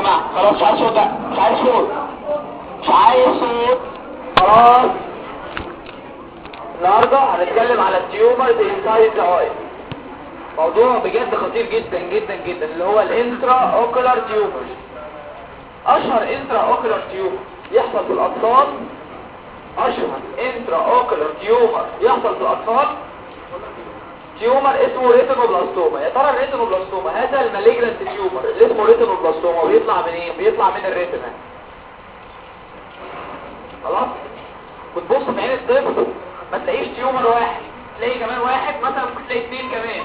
جماعه خلاص مش عايز صوت بقى مش عايز صوت مش عايز صوت خلاص النهارده هنتكلم على التيومر انسايد ذا اي موضوع بجد خطير جدا جدا جدا اللي هو الانترا اوكولار تيومر اشهر انترا اوكولار تيومر يحصل في الاطفال اشهر انترا اوكولار تيومر يحصل في الاطفال تيومر اسمه ريتينوبلاستوما يا ترى الريتينوبلاستوما هذا المالجنت تيومر اللي اسمه ريتينوبلاستوما بيطلع من ايه بيطلع من الريتنا خلاص بتبص في عين الطفل ما تلاقيش تيومر واحد تلاقي كمان واحد مثلا ممكن تلاقي اثنين كمان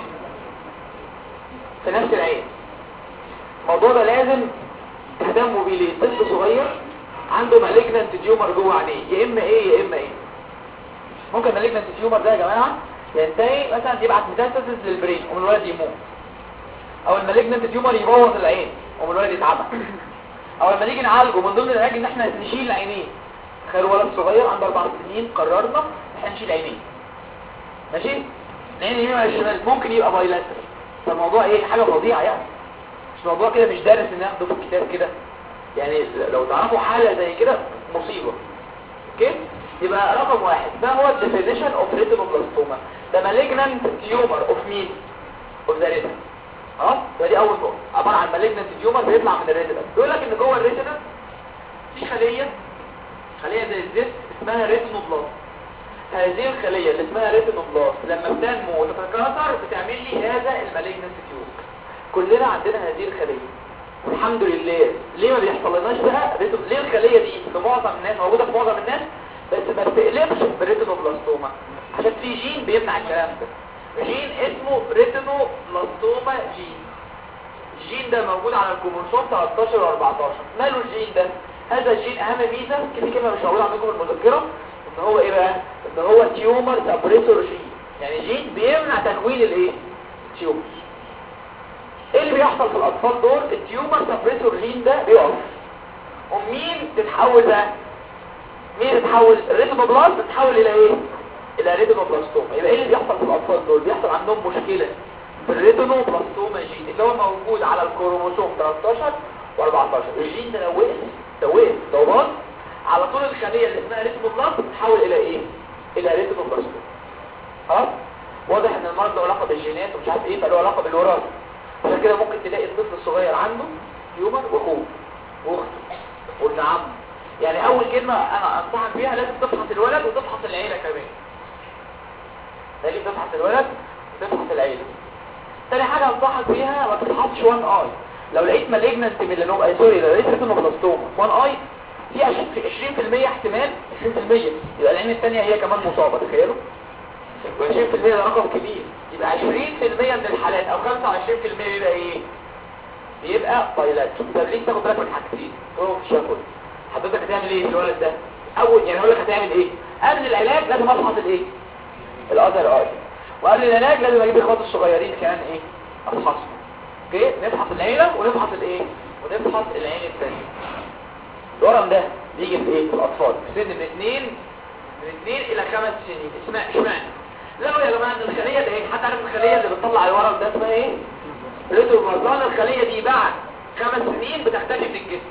في نفس العين الموضوع ده لازم تهتموا بيه ليه طفل صغير عنده مالجنت تيومر جوه عينيه يا اما ايه يا اما ايه ممكن مالجنت تيومر ده يا جماعه ينتهي مثلا يبعت ميتاستاسيس للبرين ومن الولد يموت او المالجنت تيومر يبوظ العين ومن الولد يتعبى او لما نيجي نعالجه من ضمن العلاج ان احنا نشيل عينيه تخيل ولد صغير عنده اربع سنين قررنا احنا نشيل عينيه ماشي العين اليمين ولا الشمال ممكن يبقى بايلاتر فالموضوع ايه حاجه فظيعه يعني مش موضوع كده مش دارس ان ناخده في الكتاب كده يعني لو تعرفوا حاله زي كده مصيبه اوكي يبقى رقم واحد ده هو الديفينيشن اوف ريتينوبلاستوما ده مالجنانت تيومر اوف مين اوف ذا ريتنا اه يبقى دي اول نقطه عباره عن مالجنانت تيومر بيطلع من الريتنا بيقول لك ان جوه الريتنا في خليه خليه زي الزيت اسمها ريتينوبلاست هذه الخليه اللي اسمها ريتينوبلاست لما بتنمو وتتكاثر بتعمل لي هذا المالجنانت تيومر كلنا عندنا هذه الخليه والحمد لله ليه ما بيحصلناش بقى ريتو... ليه الخليه دي في معظم الناس موجوده في معظم الناس بس ما بتقلبش بريتينوبلاستوما عشان في جين بيمنع الكلام ده جين اسمه ريتينوبلاستوما جين الجين ده موجود على الكروموسوم 13 و 14 ماله الجين ده هذا الجين اهم ميزه كده كلمه مش موجوده عندكم في المذكره ان هو ايه بقى ان هو تيومر سبريسور جين يعني جين بيمنع تكوين الايه تيومر ايه اللي بيحصل في الاطفال دول التيومر سبريسور جين ده بيقف ومين تتحول بقى مين تتحول الريتينوبلاست تتحول الى ايه الى ريتينوبلاستوما يبقى ايه اللي بيحصل في الاطفال دول بيحصل عندهم مشكله في الريتينوبلاستوما جين اللي هو موجود على الكروموسوم 13 و14 الجين ده لو وقف لو وقف لو باظ على طول الخليه اللي اسمها ريتينوبلاست تتحول الى ايه الى ريتينوبلاستوما خلاص واضح ان المرض له علاقه بالجينات ومش عارف ايه فله علاقه بالوراثه عشان كده ممكن تلاقي الطفل الصغير عنده تيومر واخوه واخته وابن عمه يعني اول كلمة انا انصحك بيها لازم تفحص الولد وتفحص العيلة كمان لازم تفحص الولد وتفحص العيلة تاني حاجة انصحك بيها ما تفحصش وان اي لو لقيت مالجنانت ميلانوما اي سوري لو لقيت ريتينوبلاستوما وان اي في 20% احتمال 20% يبقى العين الثانية هي كمان مصابة تخيلوا و20% ده رقم كبير يبقى 20% من الحالات او 25% بيبقى ايه بيبقى بايلات طب ليه تاخد بالك من حاجتين هو في الشكل حضرتك هتعمل ايه في الولد ده اول يعني اقول لك هتعمل ايه قبل العلاج لازم افحص الايه الاذر اي وقبل العلاج لازم اجيب اخوات الصغيرين كمان ايه افحصهم اوكي نفحص العيله ونفحص الايه ونفحص العين الثانيه الورم ده بيجي في ايه في الاطفال في سن من 2 من 2 الى 5 سنين اسمها اشمعنى لا يا جماعه ان الخليه ده ايه حد عارف الخليه اللي بتطلع الورم ده اسمها ايه ريترومازون الخليه دي بعد خمس سنين بتختفي من الجسم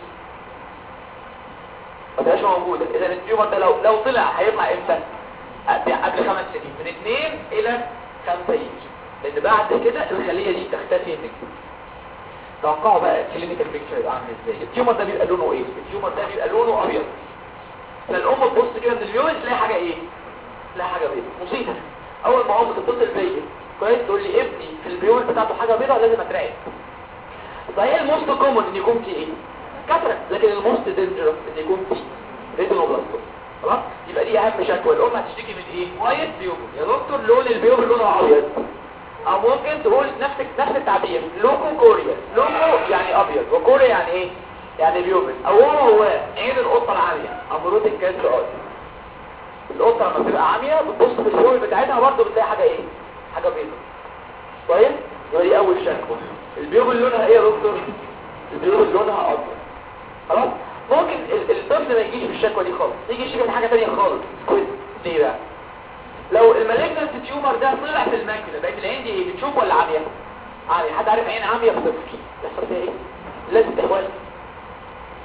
ما تبقاش موجودة اذا التيومر ده لو لو طلع هيطلع امتى قبل خمس سنين من اثنين الى خمسة يجي لان بعد كده الخلية دي تختفي من الجسم توقعوا بقى الكلينيكال بيكتشر يبقى عامل ازاي التيومر ده بيبقى لونه ايه التيومر ده بيبقى لونه ابيض فالام تبص كده من الفيوز تلاقي حاجه ايه تلاقي حاجه بيضاء مصيبه اول ما ام تتصل بيا كويس تقول لي ابني في البيول بتاعته حاجه بيضاء لازم اترعب فهي الموست كومن ان يكون في ايه كثرة لكن الموست دينجرس ان يكون في ريتينوبلاستوم خلاص يبقى دي اهم شكوى الام هتشتكي من ايه وايت بيوبل يا دكتور لون البيوبل لونه ابيض او ممكن تقول نفس نفس التعبير لوكو كوريا لوكو يعني ابيض وكوريا يعني ايه يعني بيوبل او هو هو عين القطه العاميه امروت الكانسر اي القطه لما بتبقى عاميه بتبص في البيوبل بتاعتها برضه بتلاقي حاجه ايه حاجه بيضاء طيب يبقى دي اول شكوى البيوبل لونها ايه يا دكتور البيوبل لونها ابيض خلاص ممكن الطفل ما يجيش بالشكوى دي خالص يجي يشتكي من حاجه ثانيه خالص كويس ليه بقى لو المالجنت تيومر ده طلع في الماكله بقت العين دي ايه بتشوف ولا عاميه عاميه حد عارف عين عاميه في طفل يحصل فيها ايه لازم تحول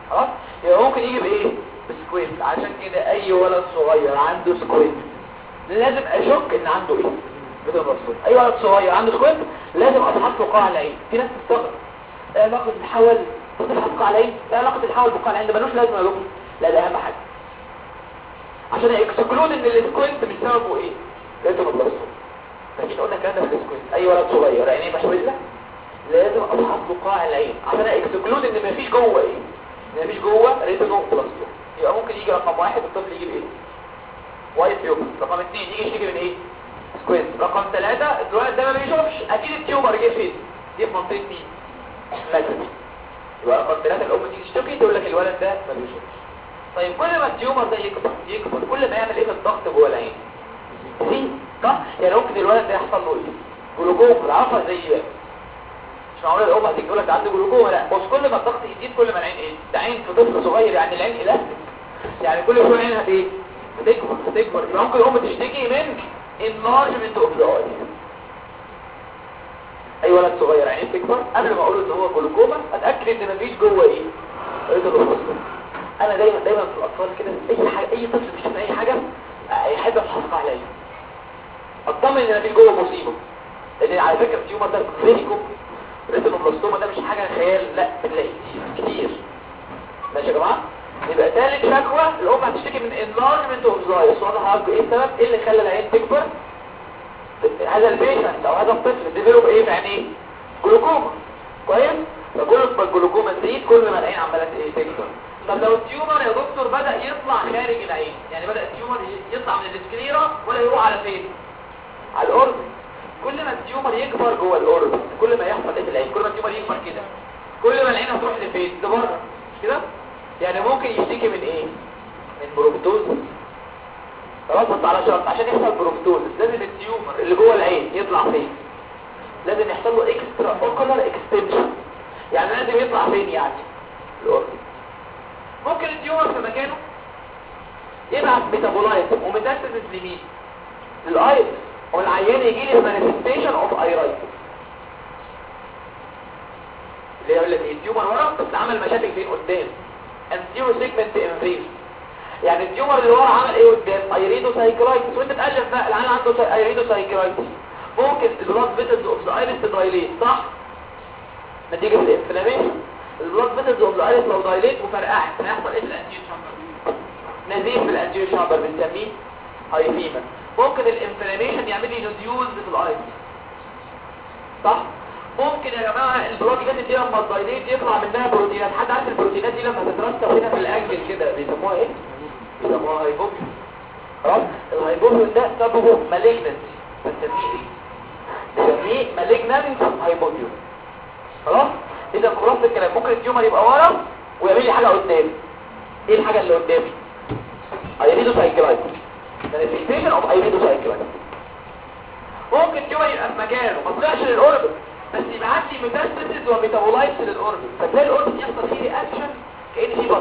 خلاص يبقى ممكن يجي بايه بسكويت عشان كده اي ولد صغير عنده سكويت لازم اشك ان عنده ايه بدون رسول اي ولد صغير عنده سكويت لازم افحص له قاع العين في ناس تستغرب ايه علاقه الحول تفحص قاع العين ايه علاقه الحول بقاع العين ده ملوش لازمه يا دكتور لا ده اهم حاجه عشان اكسكلود ان السكوينت مش سببه ايه ريتينوبلاستوم فاكرين قلنا الكلام ده في السكوينت اي ولد صغير عينيه محوله لازم افحص له قاع العين عشان اكسكلود ان مفيش جوه ايه ان مفيش جوه ريتينوبلاستوم يبقى ممكن يجي رقم واحد الطفل يجي بايه وايت تيوب رقم اثنين يجي يشتكي من ايه سكوينت رقم ثلاثة الولد ده ما بيشوفش اكيد التيومر جه فين دي في منطقه مين مجرد يبقى رقم ثلاثة الام تيجي تشتكي تقول لك الولد ده ما بيشوفش طيب كل ما التيومر ده يكبر يكبر كل ما يعمل ايه في الضغط جوه العين زي صح يعني ممكن الولد ده يحصل له ايه جلوكوما العصا زي مش معقول الام هتيجي تقول لك ده عنده جلوكوما لا بص كل ما الضغط يزيد كل ما العين ايه ده عين في طفل صغير يعني العين الاستيك يعني كل شويه عينها ايه هتكبر هتكبر يبقى ممكن الام تشتكي من enlargement of the eye اي ولد صغير عينيه بتكبر قبل ما اقول ان هو جلوكوما اتاكد ان مفيش جوه ايه ريتينوبلاستوم انا دايما دايما في الاطفال كده اي حاجه اي طفل بيشوف اي حاجه يحب يحافظ عليها اطمن ان مفيش جوه مصيبه لان على فكره التيومر ده كلينيكو ريتينوبلاستوما ده مش حاجه خيال لا بنلاقي كتير كتير ماشي يا جماعه يبقى ثالث شكوى الام هتشتكي من enlargement of the eye واضح حضرتك ايه السبب ايه اللي خلى العين تكبر هذا البيشنت او هذا الطفل ديفلوب ايه في عينيه جلوكوما كويس فكل ما الجلوكوما تزيد كل ما العين عماله ايه تكبر طب لو التيومر يا دكتور بدا يطلع خارج العين يعني بدا التيومر يطلع من الاسكليرا ولا يروح على فين على الاوربت كل ما التيومر يكبر جوه الاوربت كل ما يحصل ايه في العين كل ما التيومر يكبر كده كل ما العين هتروح لفين لبره مش كده يعني ممكن يشتكي من ايه من بروكتوزس خلاص بس على شرط عشان يحصل بروكتوزس لازم التيومر اللي جوه العين يطلع فين لازم يحصل له اكسترا اوكولار اكستنشن يعني لازم يطلع فين يعني الاوربت ممكن التيومر في مكانه يبعت ميتابولايت وميتاستاسيس لمين للايرس والعيان يجي لي مانيفستيشن اوف ايرايتس اللي يقول لك التيومر ورا بس عمل مشاكل فين قدام انتيرو سيجمنت انفيز يعني التيومر اللي ورا عمل ايه قدام ايريدو سايكلايتس وانت تالف بقى العيان عنده ايريدو سايكلايتس ممكن البلاد فيتلز اوف ذا ايريس تدايليت صح نتيجه الانفلاميشن البلاد فيتلز اوف ذا ايريس لو دايليت وفرقعت هيحصل ايه في الانتيرو شامبر نزيف في الانتيرو شامبر بنسميه هايفيما ممكن الانفلاميشن يعمل لي نوديولز في الايريس صح ممكن يا جماعه البروتينات دي لما تدايليت يطلع منها بروتينات حد عارف البروتينات دي لما تترسب هنا في الاجل كده بيسموها ايه بيسموها هايبوبيون خلاص الهايبوبيون ده سببه مالجنسي بنسميه ايه بنسميه مالجنانت هايبوبيون خلاص اذا خلاص الكلام ممكن التيومر يبقى ورا ويعمل لي حاجه قدامي ايه الحاجه اللي قدامي ايريدو سايكلايتس مانيفيستيشن اوف ايريدو سايكلايتس ممكن التيومر يبقى في مكانه ما طلعش للاوربت بس يبعت لي ميتاستاسيس وميتابولايتس للاوربت فتلاقي الاوربت يحصل فيه رياكشن كان في بطن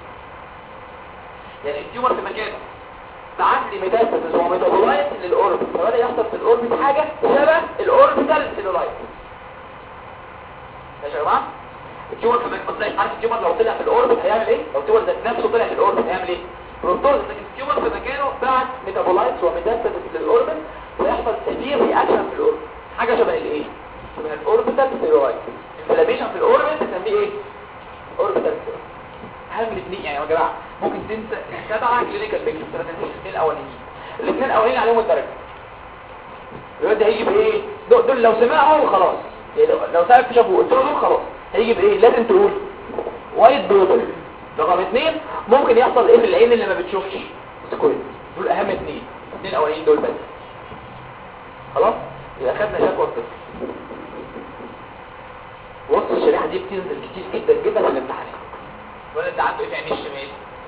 يعني التيومر في مكانه بعت لي ميتاستاسيس وميتابولايتس للاوربت فبدا يحصل في الاوربت حاجه شبه الاوربيتال سيلولايت ماشي يا جماعه التيومر في مكانه عارف التيومر لو طلع في الاوربت هيعمل ايه لو التيومر ذات نفسه طلع في الاوربت هيعمل ايه بروتوز لكن التيومر في مكانه بعت ميتابولايتس وميتاستاسيس للاوربت ويحصل سيفير رياكشن في الاوربت حاجه شبه الايه شبه الاوربيتال ستيرويد انفلاميشن في الاوربت بنسميه ايه اوربيتال ستيرويد اهم الاثنين يعني يا جماعه ممكن تنسى سبعه كلينيكال بيكتشر ما تنساش الاثنين الاولانيين الاثنين الاولانيين عليهم الدرجه الواد ده هيجي بايه دول, دول لو سمعهم خلاص يعني لو, لو سالك في شافوه قلت له دول خلاص هيجي بايه لازم تقول وايت بيوبل رقم اثنين ممكن يحصل ايه في العين اللي ما بتشوفش سكويد دول اهم اثنين الاثنين الاولانيين دول بس خلاص يبقى خدنا شكوى الطفل بص الشريحه دي بتنزل كتير جدا جدا في الامتحانات الولد ده عنده ايه في عينيه الشمال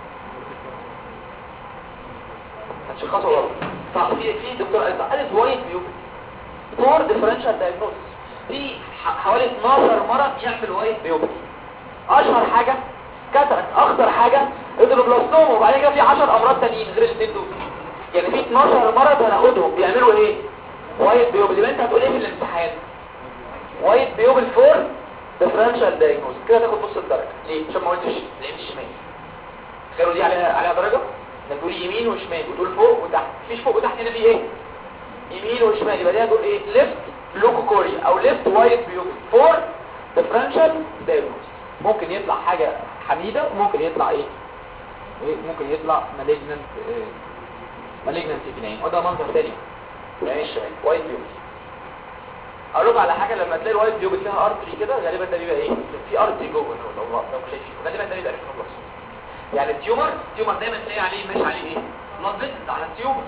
هتشخصه غلط صح في في دكتور قال قالت وايت بيوبل فور ديفرنشال دايجنوز في حوالي 12 مرض يعمل وايت بيوبل اشهر حاجه كاتراك اخطر حاجه هيدروبلاستوما وبعدين كده في 10 امراض تانيين غير الاثنين دول يعني في 12 مرض هناخدهم بيعملوا ايه وايت بيوبل يبقى انت هتقول ايه في الامتحان وايت بيوبل فور ديفرنشال دايجنوز كده تاخد نص الدرجه ليه عشان ما قلتش العين الشمال تخيلوا دي عليها عليها درجه انك تقول يمين وشمال وتقول فوق وتحت مفيش فوق وتحت هنا في ايه يمين وشمال يبقى دي هتقول ايه ليفت لوكوكوريا او ليفت وايت بيوبي فور ديفرنشال دايجنوز ممكن يطلع حاجه حميده وممكن يطلع ايه إيه؟ ممكن يطلع مالجننت مالجننسي في العين وده منظر تاني يعني الشمال وايت بيوبي اقول لكم على حاجه لما تلاقي الوايت بيوبي فيها ارتري كده غالبا ده بيبقى ايه في ارتري جوه لو لو لو شايفين غالبا ده بيبقى ريتينوبلاست يعني التيومر التيومر دايما تلاقي عليه ماشي عليه ايه بلاد فيسلز على التيومر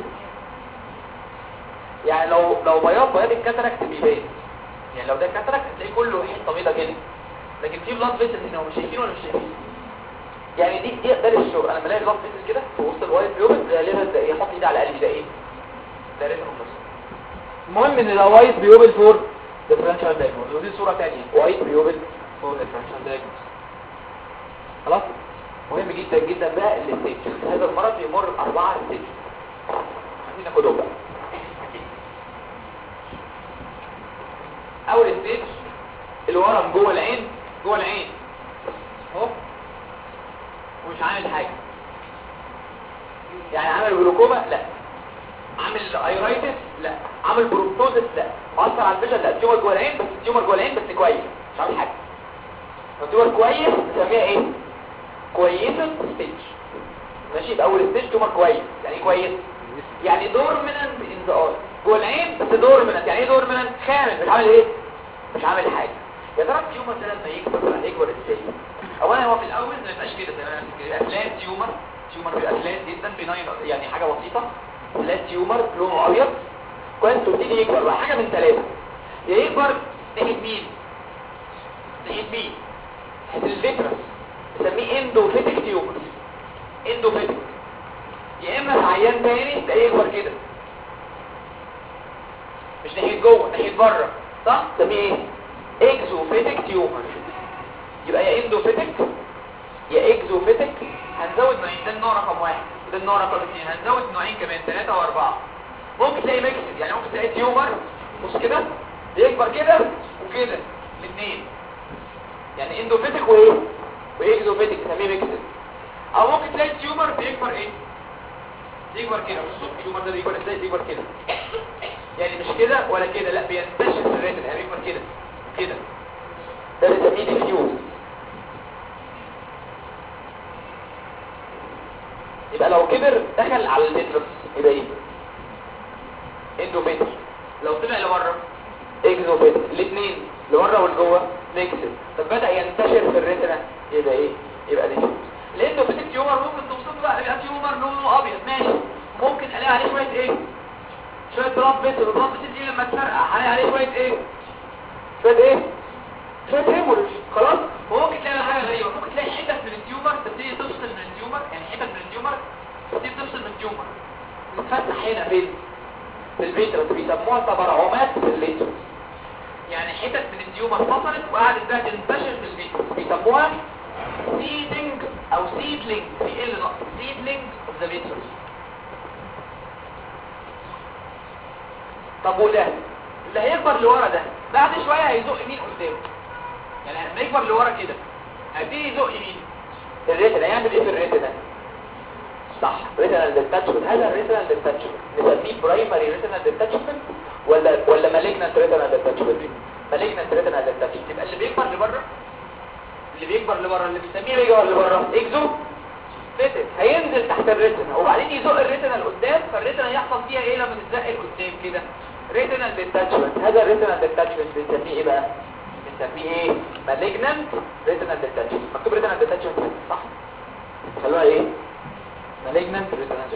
يعني لو لو بياض بياض الكاتراكت بيبان يعني لو ده كاتراكت هتلاقي كله حته بيضه كده لكن في بلاد فيسلز هنا هم شايفين ولا مش شايفين يعني دي دي ده الشغل انا بلاقي بلاد فيسلز كده في وسط الوايت بيوبي غالبا ده ايه احط ايدي على قلبي ده ايه ده ريتينوبلاست المهم ان ده وايت بيوبل فور ديفرنشال دايجنوز ودي صوره ثانيه وايت بيوبل فور ديفرنشال دايجنوز خلاص مهم جدا جدا بقى الستيج هذا المرض بيمر باربعه ستيج عايزين ناخدهم بقى اول ستيج الورم جوه العين جوه العين اهو ومش عامل حاجه يعني عامل جلوكوما لا عامل ايرايتس لا عامل بروبتوزس لا مؤثر على الفيجن لا التيومر جوه العين بس التيومر جوه العين بس كويس مش عامل حاجه التيومر كويس نسميها ايه كويسه ستيج ماشي يبقى اول ستيج تيومر كويس يعني ايه كويس يعني دورمينانت ان ذا اي جوه العين بس دورمينانت يعني ايه دورمينانت خامل مش عامل ايه مش عامل حاجه يا ترى التيومر ده لما يكبر بقى يكبر ازاي اولا هو في الاول ما يبقاش كده زي ما انا كده يبقى فلات تيومر تيومر بيبقى فلات جدا بناين يعني حاجه بسيطه فلات تيومر لونه ابيض كويس ويبتدي يكبر بقى حاجه من ثلاثه يا يكبر ناحيه مين ناحيه مين ناحيه الفيترس نسميه اندوفيتك تيومر اندوفيتك يا اما في عيان تاني تلاقيه يكبر كده مش ناحيه جوه ناحيه بره صح نسميه ايه اكزوفيتك تيومر يبقى يا اندوفيتك يا اكزوفيتك هنزود نوعين ده النوع رقم واحد وده النوع رقم اثنين هنزود نوعين كمان ثلاثة واربعة ممكن تلاقي ميكس يعني ممكن تلاقي تيومر بص كده بيكبر كده وكده الاثنين يعني اندوفيتك وايه واكزوفيتك نسميه ميكس او ممكن تلاقي التيومر بيكبر ايه بيكبر كده بصوا التيومر ده بيكبر ازاي بيكبر كده يعني مش كده ولا كده لا بينتشر في الريتنا يعني بيكبر كده كده ده بنسميه ديفيوز يبقى لو كبر دخل على الفيترس يبقى ايه اندوفيتر لو طلع لبره اكزوفيتر الاثنين لبره ولجوه ميكسد طب بدا ينتشر في الريتنا يبقى ايه يبقى ديفيوز الاندوفيتك تيومر ممكن توصف بقى يبقى تيومر لونه ابيض ماشي ممكن الاقي عليه شويه ايه شويه بلاد فيسل البلاد فيسل دي لما تفرقع هلاقي عليه شويه ايه شويه ايه شويه هيموريج خلاص وممكن تلاقي حاجه غريبه ممكن تلاقي حتت من التيومر تبتدي تفصل من التيومر يعني حتت من التيومر تبتدي تفصل من التيومر تتفتح هنا فين في الفيترس بيسموها تبرعمات في الفيترس يعني حتت من التيومر فصلت وقعدت بقى تنتشر في الفيترس بيسموها seeding او seedling في ال نقط seedling of the vitreous طب وده اللي هيكبر لورا ده بعد شويه هيزق مين قدام يعني لما يكبر لورا كده هيبتدي يزق يمين الريتنا هيعمل ايه في الريتنا صح ريتنال ديتاتشمنت هذا الريتنال ديتاتشمنت نسميه برايمري ريتنال ديتاتشمنت ولا ولا مالجنانت ريتنال ديتاتشمنت مالجنانت ريتنال ديتاتشمنت يبقى اللي بيكبر لبره اللي بيكبر لبره اللي بنسميه بيكبر لبره اكزو فيتك هينزل تحت الريتنا وبعدين يزق الريتنا لقدام فالريتنا يحصل فيها ايه لما تتزق لقدام كده ريتنال ديتاتشمنت هذا الريتنال ديتاتشمنت بنسميه ايه بقى بنسميه ايه مالجنانت ريتنال ديتاتشمنت مكتوب ريتنال ديتاتشمنت صح خلوها ايه مالجنانت ريتنال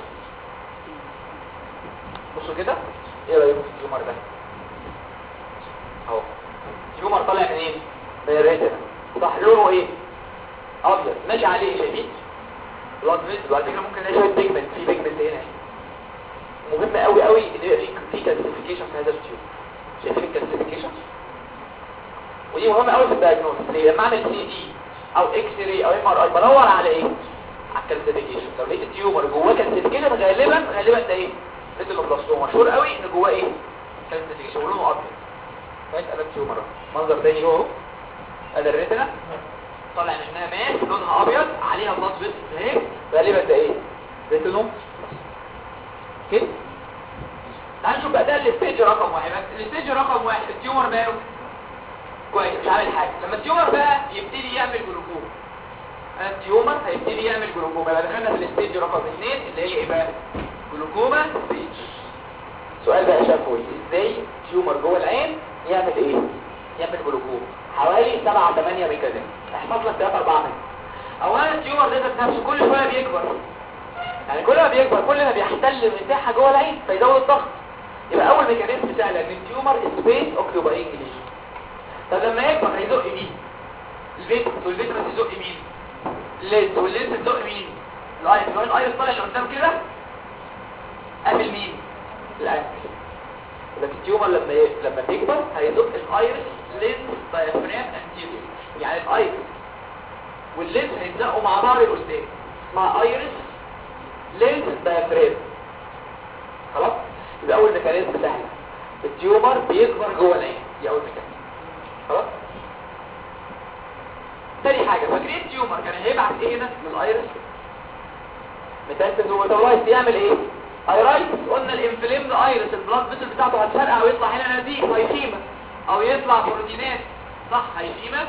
بصوا كده ايه رايكم في التيومر ده اهو التيومر طالع منين من الريتنا صح لونه ايه ابيض ماشي عليه شايفين بلاد فيسل وعلى فكره ممكن نلاقي شويه بيجمنت في بيجمنت هنا مهم قوي قوي ان يبقى في في كالسيفيكيشن في هذا التيوب شايفين الكالسيفيكيشن ودي مهمه قوي في الدايجنوز ليه لما اعمل سي دي او اكس راي او ام ار اي بدور على ايه على الكالسيفيكيشن لو لقيت التيومر جواه كالسيفيكيشن غالبا غالبا ده ايه ريتينوبلاستوما مشهور قوي ان جواه ايه كالسيفيكيشن ولونه ابيض كويس انا التيومر منظر تاني هو ادي الريتنا طالع منها ماس لونها ابيض عليها بلاد فيسلز اهي غالبا ده ايه ريتينو كده تعال نشوف بقى ده الستيج رقم واحد بس الستيج رقم واحد التيومر ماله كويس مش عامل حاجه لما التيومر بقى يبتدي يعمل جلوكوم التيومر هيبتدي يعمل جلوكوما يبقى دخلنا في الستيج رقم اثنين اللي هي ايه بقى جلوكوما ستيج سؤال بقى شافوي ازاي تيومر جوه العين يعمل ايه يعمل جلوكوما حوالي 7 8 ميكانيزم احفظ لك 3 4 منهم اولا التيومر ده ذات نفسه كل شويه بيكبر يعني كل ما بيكبر كل ما بيحتل مساحه جوه العين فيزود الضغط يبقى اول ميكانيزم سهل ان التيومر سبيس اوكيوباينج ليجن طب لما يكبر هيزق مين الفيترس والفيترس يزق مين اللينس واللينس تزق مين الايرس لو الايرس طالع لقدام كده قابل مين الانكل يبقى التيومر لما ي... لما تكبر هيزق الايرس لينس دايفرام انتيريور يعني الايرس واللينس هيتزقوا مع بعض لقدام اسمها ايرس لينس دايفرام خلاص يبقى اول ميكانيزم سهله التيومر بيكبر جوه العين دي اول ميكانيزم خلاص تاني حاجة فاكرين تيومر كان هيبعت ايه هنا من الايرس ميتاستاز وميتاولايز يعمل ايه ايرايتس قلنا الانفليمد ايرس البلاد فيسل بتاعته هتفرقع ويطلع هنا نزيف هيفيما او يطلع بروتينات صح هيفيما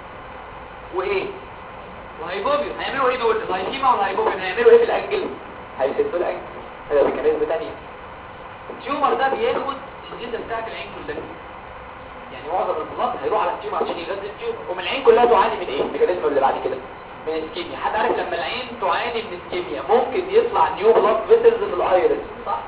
وايه وهيبوبيون هيعملوا ايه دول الهيفيما والهيبوبيون هيعملوا ايه في الانجل هيسدوا الانجل هذا ميكانيزم تاني التيومر ده بياخد الجزء بتاعت العين كلها يعني معظم البلاد هيروح على التيومر عشان يغذي التيومر ومن العين كلها تعاني من ايه الميكانيزم اللي بعد كده من اسكيميا حد عارف لما العين تعاني من اسكيميا ممكن يطلع نيو بلاد فيسلز في الايرس صح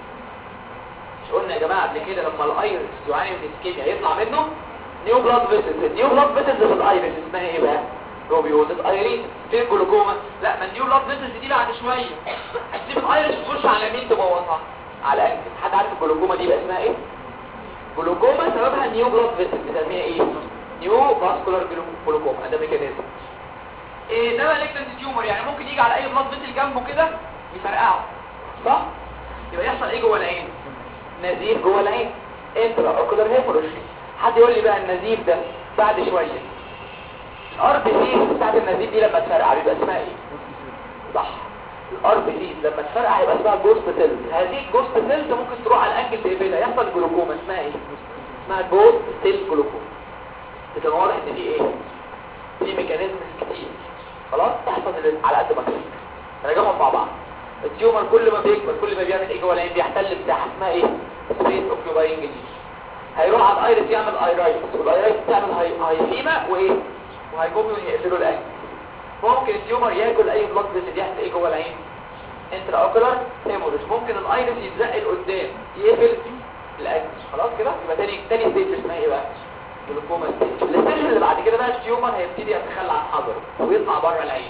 مش قلنا يا جماعه قبل كده لما الايرس يعاني من اسكيميا يطلع منه نيو بلاد فيسلز النيو بلاد فيسلز في الايرس اسمها ايه بقى روبيوزس ايريس فين جلوكوما لا ما النيو بلاد فيسلز دي بعد شويه هتسيب الايرس تخش على مين تبوظها على انكل حد عارف الجلوكوما دي بقى اسمها ايه جلوكوما سببها نيو بلاد فيسل بنسميها ايه نيو فاسكولار جلوكوما ده ميكانيزم ايه ده مالجنت تيومر يعني ممكن يجي على اي بلاد فيسل جنبه كده يفرقعه صح يبقى يحصل ايه جوه العين نزيف جوه العين انترا اوكولار هيموريج حد يقول لي بقى النزيف ده بعد شويه الار بي سي بتاعت النزيف دي لما تفرقع بيبقى اسمها ايه صح الار بي سي لما تفرقع هيبقى اسمها جوست سيلز هذه الجوست سيلز ممكن تروح على الانجل تقفلها يحصل جلوكوما اسمها ايه اسمها جوست سيل جلوكوما اذا واضح ان في ايه في ميكانيزم كتير خلاص تحصل على قد ما تقدر نراجعهم مع بعض التيومر كل ما بيكبر كل ما بيعمل ايه جوه العين بيحتل مساحه اسمها ايه سبيس اوكيوباينج دي هيروح على الايرس يعمل ايرايتس والايرايتس تعمل هاي هايفيما وايه وهيجوبيون يقفلوا العين ممكن التيومر ياكل اي بلاد فيسل يحصل ايه جوه العين انترا اوكولار هيموريج ممكن الايرس يتزق لقدام يقفل العين خلاص كده يبقى تاني تاني ستيج اسمها ايه بقى جلوكوما ستيج الستيج اللي بعد كده بقى التيومر هيبتدي يتخلى عن حضره ويطلع بره العين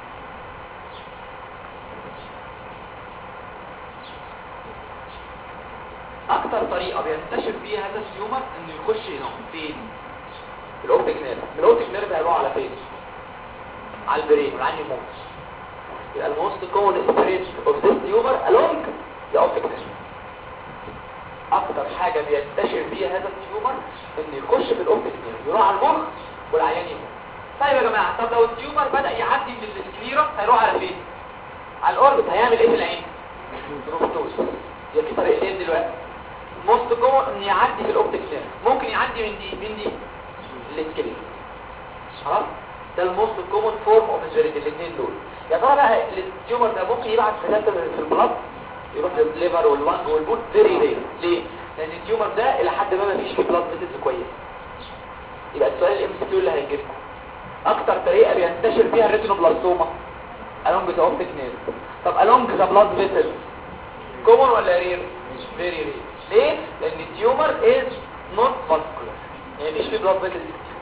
اكتر طريقه بينتشر فيها هذا التيومر انه يخش هنا فين في الاوبتيك نيرف من الاوبتيك نيرف هيروح على فين على البرين والعين يموت يبقى الموست كومن ستريت اوف ذيس تيومر along the optic nerve اكتر حاجه بينتشر فيها هذا التيومر انه يخش في الاوبتيك نيرف يروح على المخ والعيان يموت طيب يا جماعه طب لو التيومر بدا يعدي من السكليرا هيروح على فين على الاوربت هيعمل ايه في العين روبوتوز يبقى في طريقتين دلوقتي موست كومن ان يعدي في الاوبتيك نيرف ممكن يعدي من دي من دي السكليرا خلاص ده الموست كومن فورم اوف انجريتي الاثنين دول يا ترى بقى التيومر ده ممكن يبعت في في البلاد يروح للليفر واللنج والبول فيري رير ليه لان التيومر ده الى حد ما ما فيش فيه بلاد فيسلز كويس يبقى السؤال الام سي كيو اللي هيجي لكم اكتر طريقه بينتشر فيها الريتينوبلاستوما along the optic nerve طب along the blood vessels كومن ولا رير فيري رير ليه لان التيومر از نوت فاسكولار يعني مفيش فيه بلاد فيسلز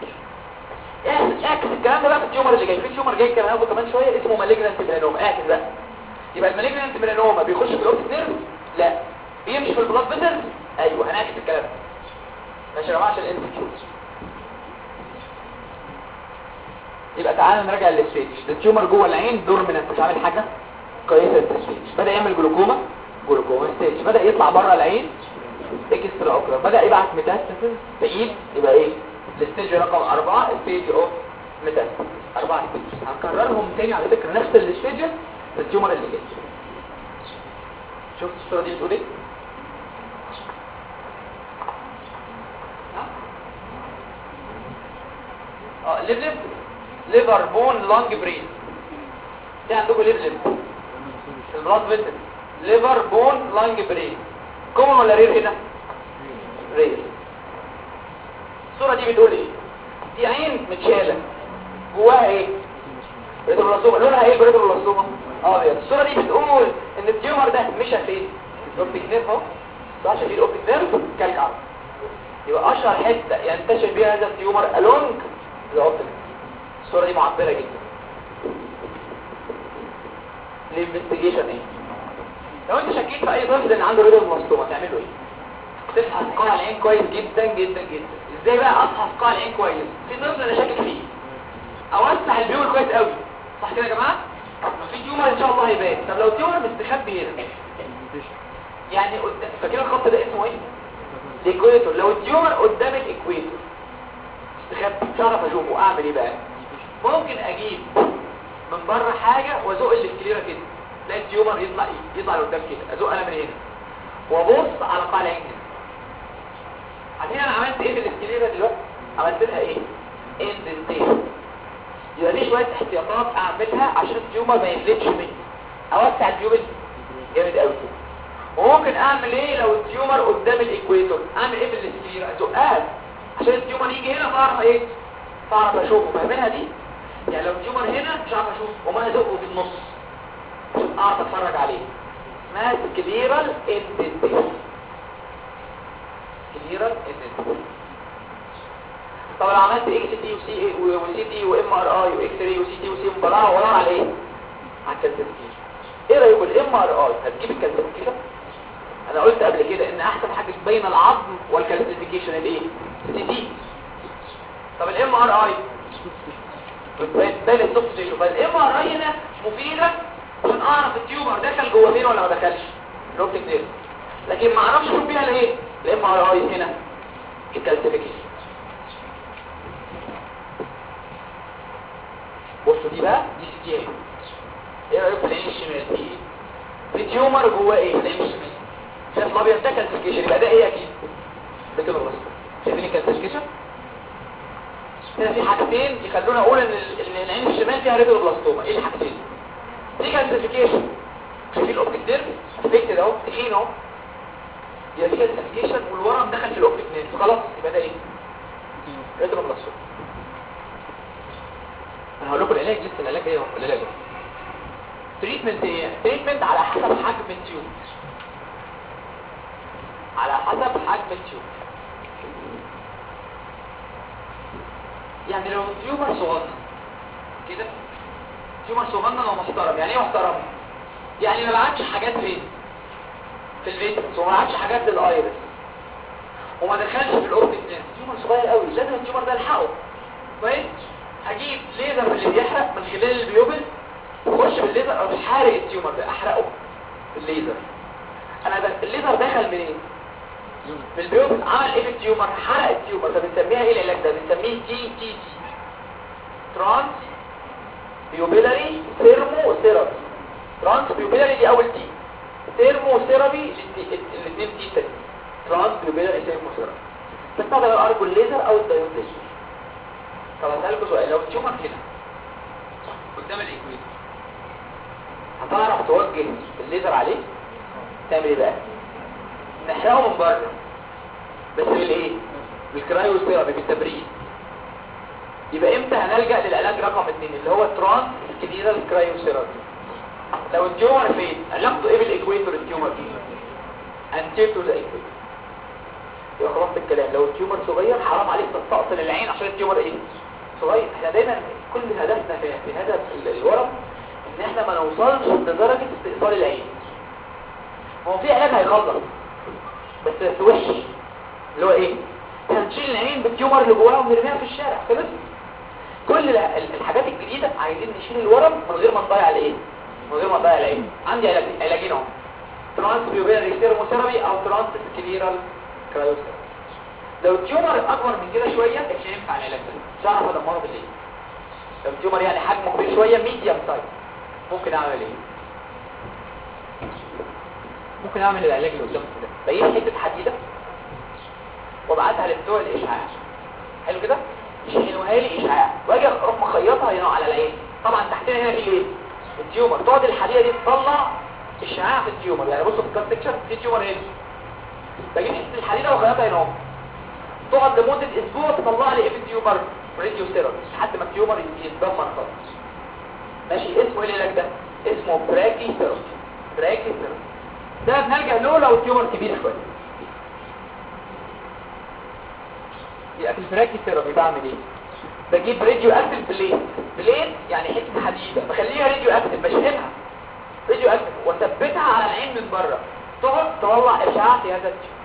اعكس الكلام ده بقى في التيومر اللي جاي في تيومر جاي كمان هاخده كمان شويه اسمه مالجنانت ميلانوما اعكس بقى يبقى المالجنانت ميلانوما بيخش في الاوبتيك نيرف لا بيمشي في البلاد فيسلز ايوه هنعكس الكلام ده ماشي يا جماعه عشان الام يبقى تعالى نراجع الستيج التيومر جوه العين دورمينانت مش عامل حاجه كويسه الستيج بدا يعمل جلوكوما جلوكوما ستيج بدا يطلع بره العين اكسترا اوكرا بدا يبعت ميتاستاسيس بعيد يبقى ايه الستيج رقم أربعة ستيج اوف ميتاستاسيس أربعة ستيجز هنكررهم تاني على فكرة نفس الستيجز في التيومر اللي جاي شفت الصورة دي بتقول ايه؟ اه ليفلب ليفر بون لانج برين دي عندكم ليفلب البلاد فيسل ليفر بون لانج برين كومن ولا رير هنا رير الصورة دي بتقول ايه دي عين متشالة جواها ايه بريتروبلاستوما لونها ايه بريتروبلاستوما ابيض الصورة دي بتقول ان التيومر ده مشى فين الاوبتيك نيرف اهو صح شايفين الاوبتيك نيرف كالكعب يبقى اشهر حته ينتشر بيها هذا التيومر along the optic الصوره دي معبره جدا الانفستيجيشن ايه لو انت شكيت في اي طفل ان عنده ريدل ماستوما تعمله ايه تفحص قاع العين كويس جدا جدا جدا ازاي بقى افحص قاع العين كويس في طفل انا شاكك فيه اوسع البيول كويس قوي صح كده يا جماعه لو في تيومر ان شاء الله هيبان طب لو تيومر مستخبي هنا يعني قدام فاكرين الخط ده اسمه ايه الايكويتور لو التيومر قدام الايكويتور استخبي مش هعرف اشوفه اعمل ايه بقى ممكن اجيب من بره حاجه وازق السكليره كده تلاقي التيومر يطلع ايه يطلع لقدام كده ازق انا من هنا وابص على قاع العين كده عارفين انا عملت ايه في السكليره دلوقتي عملت لها ايه اندنتيشن يبقى دي شويه احتياطات اعملها عشان التيومر ما يفلتش مني اوسع البيوبل جامد قوي وممكن اعمل ايه لو التيومر قدام الايكويتور اعمل ايه في السكليره ازقها عشان التيومر يجي هنا فاعرف ايه فاعرف اشوفه فاهمينها دي يعني لو التيومر هنا مش عارف اشوفه وما ازقه في النص عشان اعرف اتفرج عليه اسمها سكليرال اندنتيشن سكليرال اندنتيشن طب لو عملت اكس تي وسي وسي تي وام ار اي واكس راي وسي تي وسي مبلعه ولا على ايه على الكالسيفيكيشن ايه رايكم الام ار اي هتجيب الكالسيفيكيشن انا قلت قبل كده ان احسن حاجه بين العظم والكالسيفيكيشن الايه سي تي طب الام ار اي بتبان السوفت تيشو فالام ار اي هنا مفيده عشان اعرف التيومر دخل جوه فين ولا ما دخلش الاوبتيك نيرف لكن ما اعرفش اشوف بيها الايه الام ار اي هنا الكالسيفيكيشن بصوا دي بقى دي سي تي ايه رايكم في العين الشمال دي ايه في تيومر جواه ايه في العين الشمال شايف الابيض ده كالسيفيكيشن يبقى ده ايه اكيد ده كده بس شايفين الكالسيفيكيشن هنا في حاجتين يخلونا اقول ان ال- ان العين الشمال فيها ريتروبلاستوما ايه الحاجتين دي كالسيفيكيشن شايفين الاوبتيك نيرف افكتد اهو تخين اهو يبقى في كالسيفيكيشن والورم دخل في الاوبتيك نيرف خلاص يبقى ده ايه ريتروبلاستوما انا هقول لكم العلاج لسه العلاج ايه العلاج ايه تريتمنت ايه تريتمنت على حسب حجم التيوب على حسب حجم التيوب يعني لو تيومر صغنن كده تيومر صغنن ومحترم يعني ايه محترم يعني ما بعتش حاجات فين في الفيترس وما بعتش حاجات للايرس وما دخلش في الاوبتيك نيرف تيومر صغير قوي لازم التيومر ده الحقه كويس هجيب ليزر اللي بيحرق من خلال البيوبل اخش بالليزر او حارق التيومر ده احرقه بالليزر انا ده الليزر دخل منين من البيوبل عمل ايه في التيومر حرق التيومر فبنسميها ايه العلاج ده بنسميه تي تي تي ترانس بيوبيلاري ثيرمو ثيرابي ترانس بيوبيلاري دي اول تي ثيرمو ثيرابي الاثنين تي تاني ترانس بيوبيلاري ثيرمو ثيرابي تستخدم الارجو الليزر او الدايود ليزر طب اسالكم سؤال لو التيومر هنا قدام الايكويتور هتعرف توجه الليزر عليه تعمل ايه بقى نحرقه من بره بس بالايه بالكرايو ثيرابي بالتبريد يبقى امتى هنلجا للعلاج رقم اتنين اللي هو ترانس سكليرال كرايو ثيرابي لو التيومر فين علاقته ايه بالايكويتور التيومر انتير تو ذا ايكويتور يبقى خلاص الكلام لو التيومر صغير حرام عليك تستأصل العين عشان التيومر ايه صغير احنا دايما كل هدفنا في, في هذا ال- الورم ان احنا ما نوصلش لدرجة استئصال العين هو في علاج هيخلص بس بس وحش اللي هو ايه احنا نشيل العين بالتيومر اللي جواها ونرميها في الشارع خلص كل ال- ال- الحاجات الجديدة عايزين نشيل الورم من غير ما نضيع الايه من غير ما نضيع العين عندي علاج علاجين اهو ترانس بيوبيري سيرموثيرابي او ترانس سكليرال كرايوثيرابي لو التيومر اكبر من كده شويه مش هينفع العلاج ده مش هعرف ادمره بالليل لو التيومر يعني حجمه كبير شويه ميديم سايز ممكن اعمل ايه ممكن اعمل العلاج اللي قدامك ده بجيب حته حديده وابعتها لبتوع الاشعاع حلو كده يشيلوها لي اشعاع واجي اروح مخيطها هنا على العين طبعا تحتنا هنا في ايه التيومر تقعد الحديده دي تطلع اشعاع في التيومر يعني بصوا في الكاست سيكشن في تيومر هنا بجيب حته الحديده واخيطها هنا اهو تقعد لمده اسبوع تطلع لي ايه في التيومر راديو ثيرابي لحد ما التيومر يتدمر خالص ماشي اسمه ايه العلاج ده اسمه براكي ثيرابي براكي ثيرابي ده بنلجأ له لو التيومر كبير شويه يبقى في البراكي ثيرابي بعمل ايه بجيب راديو اكتف بليد بليد يعني حته حديده بخليها راديو اكتف بشحنها راديو اكتف واثبتها على العين من بره تقعد تطلع اشعاع في هذا التيومر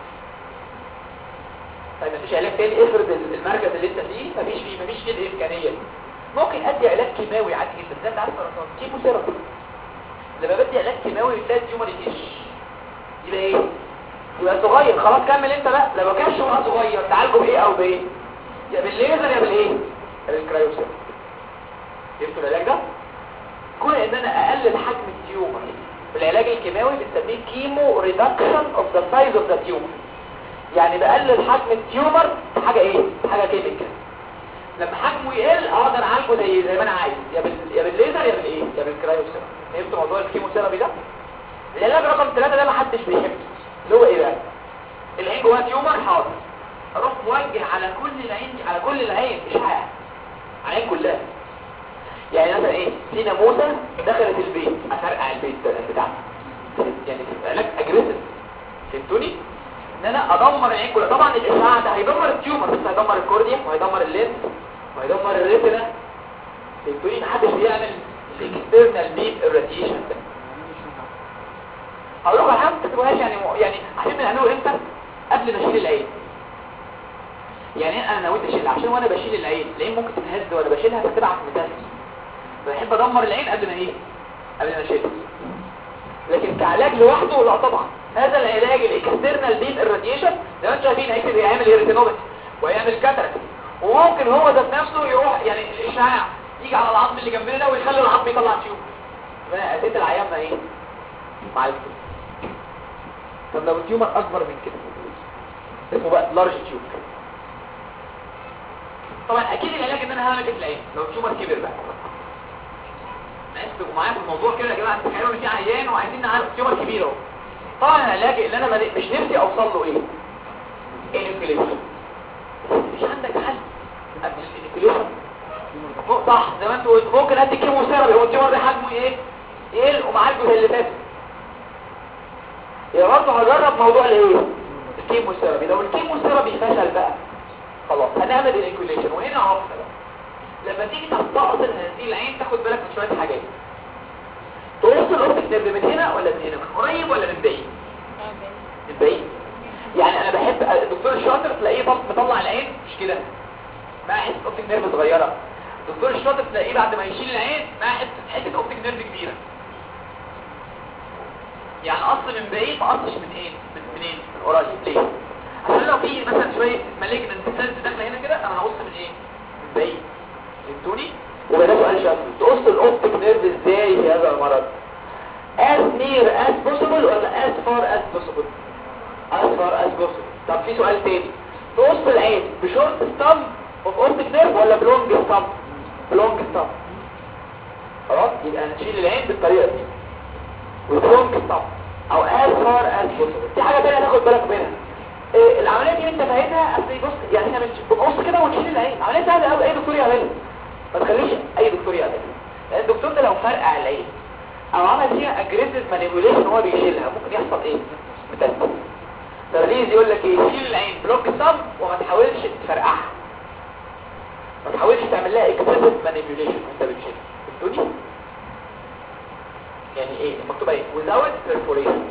طيب مفيش علاج تاني افرض المركز اللي انت فيه مفيش فيه مفيش فيه الامكانيه دي ممكن ادي علاج كيماوي عادي جدا زي انت عارف سرطان كيموثيرابي لما بدي علاج كيماوي بتلاقي التيومر يكش يبقى ايه يبقى صغير خلاص كمل انت بقى لما كانش هو صغير تعالجه بايه او بايه يا بالليزر يا بالايه يا بالكرايوسير فهمتوا العلاج ده كون ان انا اقلل حجم التيومر بالعلاج الكيماوي بنسميه كيمو ريدكشن اوف ذا سايز اوف ذا تيومر يعني بقلل حجم التيومر حاجه ايه حاجه كيميكال لما حجمه يقل اقدر اعالجه زي زي ما انا عايز يا بال... يا بالليزر يا بالايه يا بالكرايوسير فهمتوا موضوع الكيموثيرابي ده العلاج رقم ثلاثة ده محدش بيحبه اللي هو ايه بقى العين جواها تيومر حاضر اروح موجه على كل العين على كل العين اشعاع على العين كلها يعني مثلا ايه في ناموسه دخلت البيت افرقع البيت بتاعها يعني علاج اجريسيف فهمتوني ان انا ادمر العين كلها طبعا الاشعاع ده هيدمر التيومر بس هيدمر الكورنيا وهيدمر اللينس وهيدمر الريتنا فهمتوني محدش بيعمل الاكسترنال بيم الراديشن ده هقول لكم حاجه ما تكتبوهاش يعني يعني عشان بنعمله امتى قبل ما اشيل العين يعني انا نويت اشيلها عشان وانا بشيل العين العين ممكن تتهز وانا بشيلها فتبعت متهز بحب ادمر العين قبل ما ايه قبل ما اشيلها لكن كعلاج لوحده لا طبعا هذا العلاج الاكسترنال بيم الراديشن زي ما انتم شايفين هيكتب يعمل ايرتينوباتي ويعمل كاتراكت وممكن هو ذات نفسه يروح يعني الاشعاع يجي على العظم اللي جنبنا ده ويخلي العظم يطلع تيوب يبقى اديت العيان ما ايه مع الكتب طب لو التيومر اكبر من كده اسمه بقى لارج تيوب طبعا اكيد العلاج ان انا هعمل في العين لو التيومر كبر بقى ناس تبقوا معايا في الموضوع كده يا جماعه تخيلوا ان في عيان وعايزين نعرف التيومر كبير اهو طبعا العلاج اللي انا مد- مش نفسي اوصل له ايه انفليشن مش عندك حل قبل الانفليشن صح زي ما انت قلت ممكن ادي كيموثيرابي هو التيومر ده حجمه ايه يقل ومعالجه زي اللي فاتت يا برضه هجرب موضوع الايه الكيموثيرابي لو الكيموثيرابي فشل بقى خلاص هنعمل الانكوليشن وهنا عرفنا بقى لما تيجي تستأصل هذه العين تاخد بالك من شويه حاجات تقص الاوبتيك نيرف من هنا ولا من هنا من قريب ولا من بعيد من بعيد يعني انا بحب الدكتور الشاطر تلاقيه طل- مطلع العين مش كده مع حته اوبتيك نيرف صغيره الدكتور الشاطر تلاقيه بعد ما يشيل العين مع حته حته اوبتيك نيرف كبيره يعني قص من بعيد ما قصش من ايه من منين من قريب ليه عشان لو في مثلا شويه مالجنت سيلز داخله هنا كده انا هقص من ايه من بعيد فهمتوني يبقى ده سؤال شاطر تقص الاوبتيك نيرف ازاي في هذا المرض as near as possible ولا as far as possible as far as possible طب في سؤال تاني تقص العين بشورت ستام اوف اوبتيك نيرف ولا بلونج ستام بلونج ستام خلاص يبقى نشيل العين بالطريقه دي وبلونج ستام او as far as possible دي حاجه تانية تاخد بالك منها إيه العمليه دي انت فاهمها اصل بص يعني احنا بنش- بنقص كده ونشيل العين عمليه سهله قوي اي دكتور يعملها ما تخليش اي دكتور يعملها لان الدكتور ده لو فرقع العين او عمل فيها اجريسيف مانيبيوليشن وهو بيشيلها ممكن يحصل ايه متسبب ترليز يقول لك ايه شيل العين بلوك الصم وما تحاولش تفرقعها ما تحاولش تعمل لها اجريسيف مانيبيوليشن وانت بتشيلها فهمتوني يعني ايه مكتوب ايه without perforation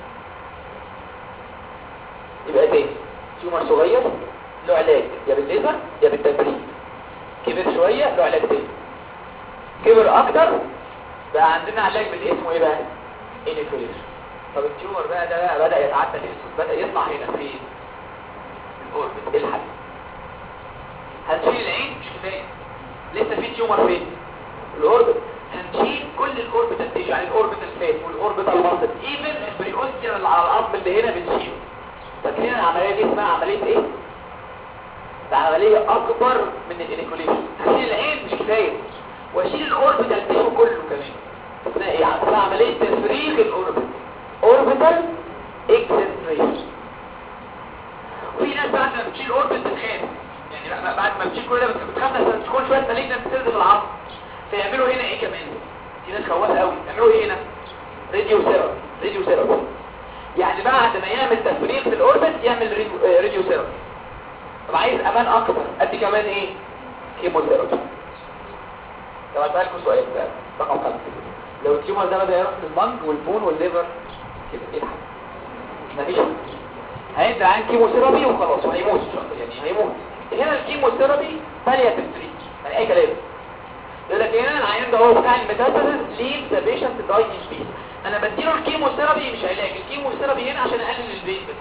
يبقى تاني تيومر صغير له علاج يا بالليزر يا بالتبريد كبر شوية له علاج تاني كبر اكتر بقى عندنا علاج بالاسم وايه بقى انفليشن طب التيومر بقى ده بقى بدأ يتعدى الاسم بدأ يطلع هنا فين الاوربت ايه الحل هنشيل العين مش كفايه لسه في تيومر فين الاوربت هنشيل كل الاوربيتال تيشو يعني الاوربيتال فات والاوربيتال ماسل ايفن البريوستيوم اللي على العظم اللي هنا بنشيله فاكرين العمليه دي اسمها عمليه ايه ده عمليه اكبر من الانيكوليشن هشيل العين مش كفايه واشيل الاوربيتال تيشو كله كمان اسمها ايه اسمها عمليه تفريغ الاوربت اوربيتال اكسنتريشن وفي ناس بعد ما بتشيل اوربت بتخاف يعني بقى بعد ما بتشيل كل ده بتخاف عشان تكون شويه مالجنت سيلز في العظم فيعملوا هنا ايه كمان في ناس خوافه قوي يعملوا ايه هنا راديو ثيرابي راديو ثيرابي يعني بعد ما يعمل تفريغ في الاوربت يعمل راديو- آه، راديو ثيرابي طب عايز امان اكتر ادي كمان ايه كيموثيرابي طب اسالكم سؤال بقى رقم خمسة لو التيومر ده بدا يروح للمنج والبون والليفر كده ايه الحل مفيش حل. هيبدا عن كيموثيرابي وخلاص وهيموت ان شاء الله يعني هيموت هنا الكيموثيرابي بالياتيف تريت يعني اي كلام يقول لك هنا العيان ده هو بتاع الميتاستاسيس ليف ذا بيشنت داي ان بيس انا بديله الكيموثيرابي مش علاج الكيموثيرابي هنا عشان اقلل البين بس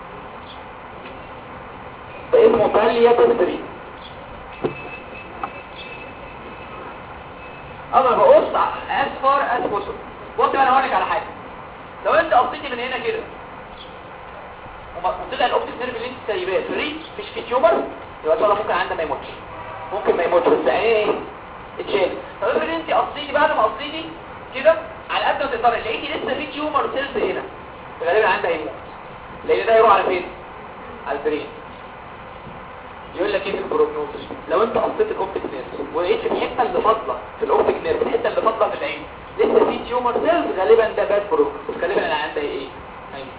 ده اسمه بالياتيف تريت انا بقص as far as possible بص بقى انا هقول لك على حاجه لو انت قصيتي من هنا كده وما- وطلع الاوبتيك نيرف اللي انت سايباه فري مش في تيومر يبقى ان شاء الله ممكن عندها ما يموتش ممكن ما يموتش بس ايه اتشال طب افرض انت قصيتي بعد ما قصيتي كده على قد ما تقدري لقيتي لسه في تيومر سيلز هنا غالبا عندها هيموت لان ده هيروح على فين على البرين يقول لك ايه في البروجنوزس لو انت قصيت الاوبتيك نيرف ولقيت الحته اللي فاضله في الاوبتيك نيرف الحته اللي فاضله في العين لسه في تيومر سيلز غالبا ده باد بروجنوزس غالبا انا عندي ايه هيموت.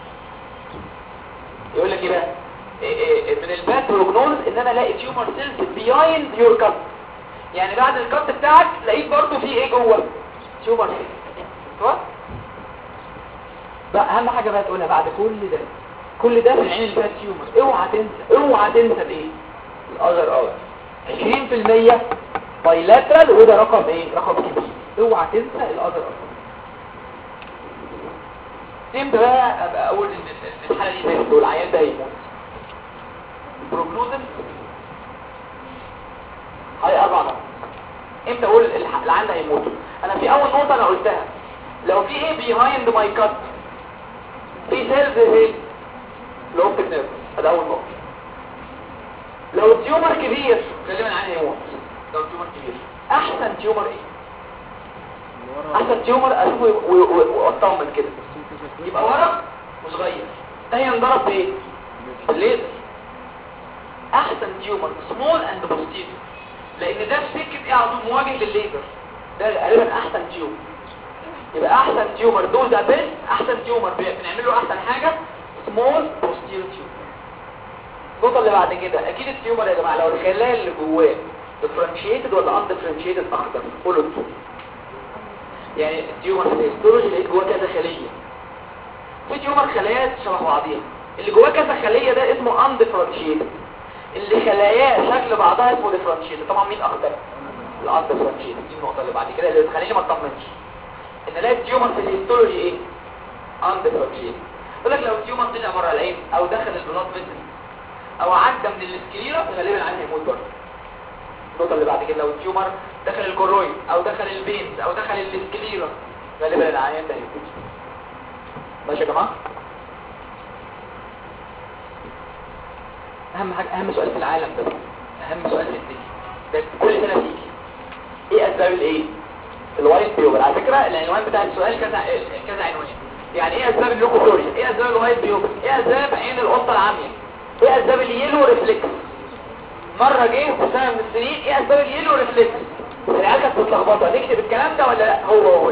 يقول لك ايه بقى إيه إيه من الباد بروجنوز ان انا الاقي تيومر سيلز بيايند يور كات يعني بعد الكات بتاعك لقيت برضو في ايه جوه تيومر سيلز صح بقى اهم حاجه بقى تقولها بعد كل ده كل ده في العين اللي فيها تيومر اوعى تنسى اوعى تنسى الايه الاذر اور 20% بايلاترال وده رقم ايه رقم كبير اوعى تنسى الاذر اور امتى بقى ابقى اقول ان إن الحاله دي ماتت والعيان ده هيموت البروجنوزم هاي اربع نقط امتى اقول الح- العيان ده هيموت انا في اول نقطه انا قلتها لو في ايه بيهايند ماي كات في سيلز ايه الاوبتيك نيرف ده اول نقطه لو التيومر كبير غالبا العيان هيموت لو التيومر كبير احسن تيومر ايه احسن تيومر اشوفه و- و- واطمن كده يبقى ورق وصغير ده ينضرب بايه بالليزر احسن تيومر سمول اند بوستيريور لان ده في سكه ايه على طول مواجه للليزر ده غالبا احسن تيومر يبقى احسن تيومر دول ده بيست احسن تيومر بي- بنعمل له احسن حاجه سمول بوستيريور تيومر النقطه اللي بعد كده اكيد التيومر يا جماعه لو الخلايا اللي جواه ديفرنشيتد ولا ان ديفرنشيتد اخضر قولوا انتوا يعني التيومر في الهيستولوجي لقيت جواه كذا خليه في تيومر خلايا شبه بعضيها اللي جواه كذا خليه ده اسمه ان ديفرنشيتد اللي خلاياه شكل بعضها اسمه ديفرنشيتد طبعا مين اخضر الان ديفرنشيتد دي النقطه اللي بعد كده اللي تخليني ما اطمنش ان الاقي التيومر في الهيستولوجي ايه ان ديفرنشيتد يقول لك لو التيومر طلع بره العين او دخل البلاد فيسل او عدى من السكليرا غالبا العين هيموت برضه النقطه اللي بعد كده لو التيومر دخل الكورويد او دخل الفينز او دخل السكليرا غالبا العيان ده هيموت ماشي يا جماعه اهم حاجه اهم سؤال في العالم ده اهم سؤال في الدنيا ده كل سنه تيجي ايه اسباب الايه الوايت بيوبل على فكره العنوان بتاع السؤال كذا كذا عنوان يعني ايه اسباب اللوكوتوريا ايه اسباب الوايت بيوبل ايه اسباب عين القطه العاميه ايه اسباب اليلو ريفلكس مره جه في سنه من السنين ايه اسباب اليلو ريفلكس العيال كانت متلخبطه نكتب الكلام ده ولا لا هو هو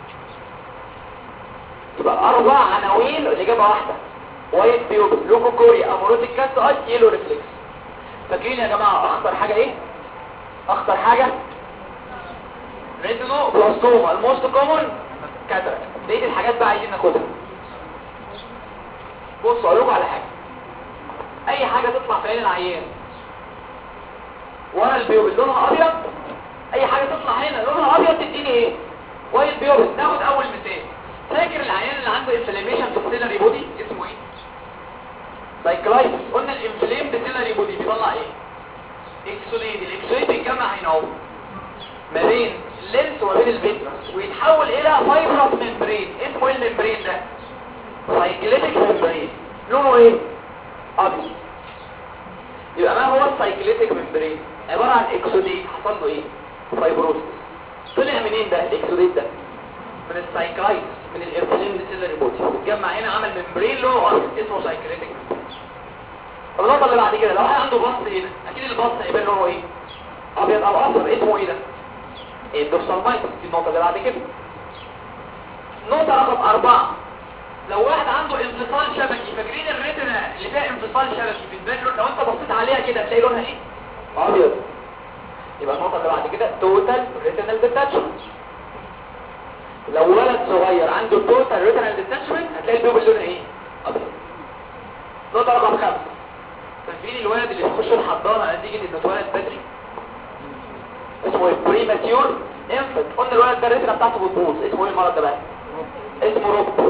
يبقى اربع عناوين الاجابه واحده وايت بيوبل لوكوكوريا اموروتيك كاست اي يلو ريفلكس فاكرين يا جماعه اخطر حاجه ايه اخطر حاجه ريتينو بلاستوما الموست كومن كاتراكت دي الحاجات بقى عايزين ناخدها بصوا اقول لكم على حاجه اي حاجه تطلع في عين العيان ورا البيوبل لونها ابيض اي حاجه تطلع هنا لونها ابيض تديني ايه وايت بيوبل ناخد اول مثال فاكر العيان اللي عنده انفلاميشن في السيلري بودي اسمه ايه سايكلايتس قلنا الانفلام بسيلري بودي بيطلع ايه اكسوليد الاكسوليد بيتجمع هنا اهو ما بين اللينس وما بين الفيترس ويتحول الى فايبرس ممبرين اسمه ايه الممبرين ده سايكليتيك ممبرين لونه ايه ابيض يبقى ما هو السايكليتيك ممبرين عباره عن اكسوديت حصل له ايه فايبروسيس طلع منين ده الاكسوديت ده من السايكلايتس من الانفلام بسيلري بودي اتجمع هنا عمل ممبرين لونه ابيض اسمه سايكليتيك ممبرين النقطة اللي بعد كده لو واحد عنده بص هنا اكيد البص هيبان لونه ايه ابيض او اصفر اسمه ايه ده الدوسالمايتس دي النقطة اللي بعد كده نقطة رقم أربعة لو واحد عنده انفصال شبكي فاكرين الريتنا اللي فيها انفصال شبكي بتبان لون- لو انت بصيت عليها كده تلاقي لونها ايه ابيض يبقى النقطة اللي بعد كده توتال ريتنال ديتاتشمنت لو ولد صغير عنده توتال ريتنال ديتاتشمنت هتلاقي البيوبل لونها ايه ابيض نقطة رقم خمسة فاكرين الولد اللي بيخش الحضانة نتيجة انه اتولد بدري اسمه بريماتيور انفنت قلنا الولد ده الريتنا بتاعته بتبوظ اسمه ايه المرض ده بقى اسمه روب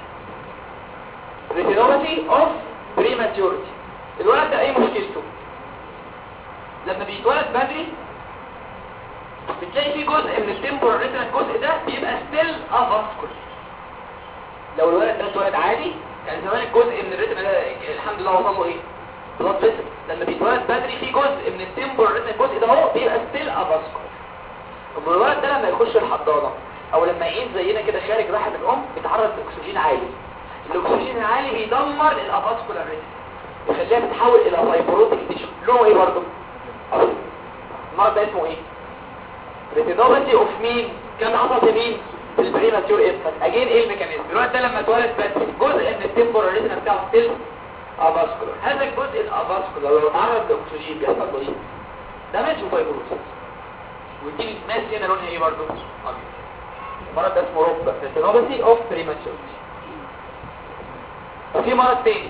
ريتينوباثي اوف بريماتيورتي الولد ده ايه مشكلته لما بيتولد بدري بتلاقي فيه جزء من التمبورال ريتنا الجزء ده بيبقى ستيل افاسكول لو الولد ده اتولد عادي يعني زمان الجزء من الريتنا ده الحمد لله وصل له ايه بلاد فيسل لما بيتولد بدري في جزء من التمبورال ريتنا الجزء ده هو بيبقى ستيل افاسكول طب الولد ده لما يخش الحضانه او لما يعين زينا كده خارج رحم الام بيتعرض لاكسجين عالي الاكسجين العالي بيدمر الافاسكولار ريتنا يخليها تتحول الى فايبروتيك تيشو لونه ايه برضه أبيض. المرض ده اسمه ايه ريتينوباثي اوف مين كان حصل في مين في البريماتيور انفانت اجين ايه الميكانيزم الولد ده لما اتولد بدري جزء من التمبورال ريتنا بتاعه ستيل افاسكولار هذا الجزء الافاسكولار لو اتعرض لاكسجين بيحصل له ايه دامج وفايبروسيس ودي ماس هنا لونها ايه برضه ابيض المرض ده اسمه روب ريتينوباثي اوف بريماتيور وفي مرض تاني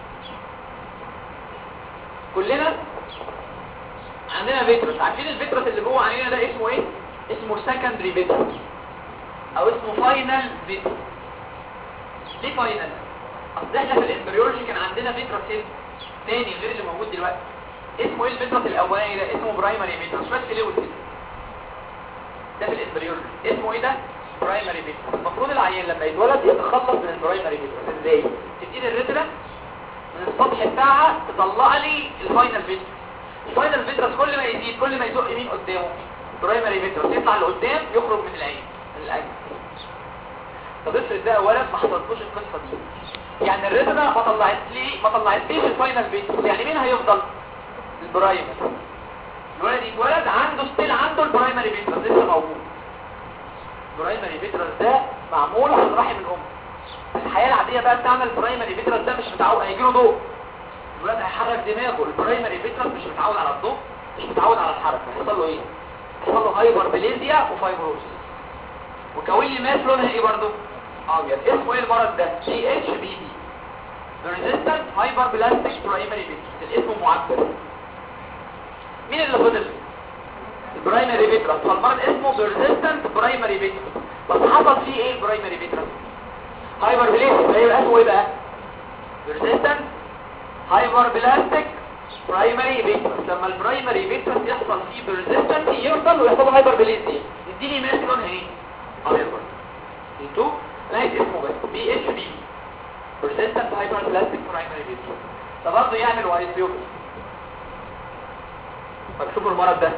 كلنا عندنا فيترس عارفين الفيترس اللي جوه عينينا ده اسمه ايه اسمه سكندري فيترس او اسمه فاينل فيترس ليه فاينل اصل احنا في الامبريولوجي كان عندنا فيترس هنا تاني غير اللي موجود دلوقتي اسمه ايه الفيترس الاولاني ده اسمه برايمري فيترس شويه فلويد كده ده في الامبريولوجي اسمه ايه ده برايمري فيترس المفروض العيان لما يتولد يتخلص من البرايمري فيترس ازاي تبتدي الريتنا من السطح بتاعها تطلع لي الفاينل فيترس الفاينل فيترس كل ما يزيد كل ما يزق يمين قدامه برايمري فيترس يطلع لقدام يخرج من العين من العين طب افرض ده اولا ما حصلتوش القصه دي يعني الريتنا ما طلعت لي ما طلعتليش الفاينل فيترس يعني مين هيفضل البرايمري الولد يتولد عنده ستيل عنده البرايمري فيترس لسه موجود البرايمري فيترس ده معمول عن رحم الام الحياه العاديه بقى بتاعنا البرايمري فيترس ده مش متعود هيجيله ضوء الولد هيحرك دماغه البرايمري فيترس مش متعود على الضوء مش متعود على الحركه هيحصل له ايه هيحصل له هايبر بليزيا وفايبروسيس وكون لي ماس لونها ايه برضه ابيض اسمه ايه المرض ده سي اتش بي دي ريزيستنت هايبر بلاستيك برايمري فيترس الاسم معبر مين اللي فضل البرايمري فيترس فالمرض اسمه بيرزيستنت برايمري فيترس بس حصل فيه ايه البرايمري فيترس هايبر بليزيا هيبقى اسمه ايه بقى بيرزيستنت هايبر بلاستيك برايمري فيترس لما البرايمري فيترس يحصل فيه بيرزيستنت يفضل ويحصل له هايبر بليزيا يديني ماس لونها ايه ابيض برضه انتوا لقيت اسمه بس بي اتش بي بيرزيستنت هايبر بلاستيك برايمري فيترس ده برضه يعمل وايسيوبس طب شوفوا المرض ده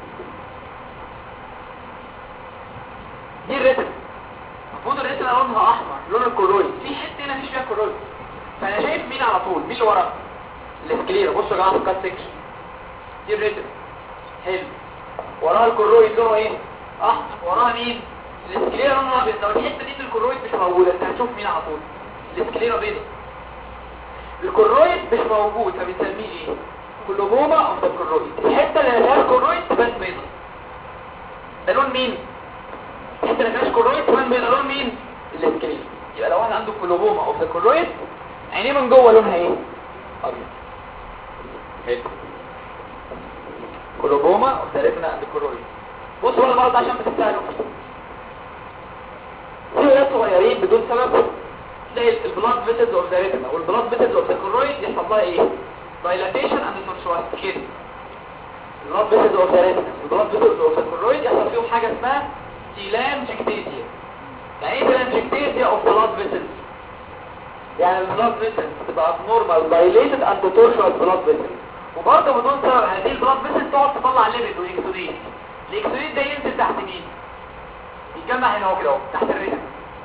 دي الريتنا المفروض الريتنا لونها احمر لون الكرويد في حته هنا مفيش فيها كرويد فانا شايف مين على طول مين اللي ورا الاسكليرا بصوا يا جماعه في الكات سكشن دي الريتنا حلو وراها الكرويد لونه ايه احمر وراها مين الاسكليرا لونها ابيض لو الحته دي من الكرويد مش موجوده انت هتشوف مين على طول الاسكليرا بيضاء الكرويد مش موجود فبنسميه ايه كلوبوما اوف ذا كرويد الحته اللي ما فيهاش كرويد تبان بيضاء ده لون مين الحته اللي ما فيهاش كرويد تبان بيضاء لون مين الاسكليرا يبقى لو واحد عنده كلوبوما اوف ذا كرويد عينيه من جوه لونها ايه ابيض حلو كلوبوما اوف ذا ريتنا اند كرويد بصوا بقى المرض عشان بتتسالوا في ولاد صغيرين بدون سبب تلاقي البلاد فيسلز اوف ذا ريتنا والبلاد فيسلز اوف ذا كورويد يحصل لها ايه دايلاتيشن اند تورشوات كده البلاد فيسلز اوف ذا ريتنا والبلاد فيسلز اوف ذا كورويد يحصل فيهم حاجه اسمها تيلانجكتيزيا يعني ايه تيلانجكتيزيا اوف بلاد فيسلز يعني البلاد فيسلز تبقى نورمال دايليتد اند تورشوات بلاد فيسلز وبرضه بدون سبب هذه البلاد فيسلز تقعد تطلع ليبيد واكسودين الاكسودين ده ينزل تحت مين يتجمع هنا اهو كده اهو تحت الريتنا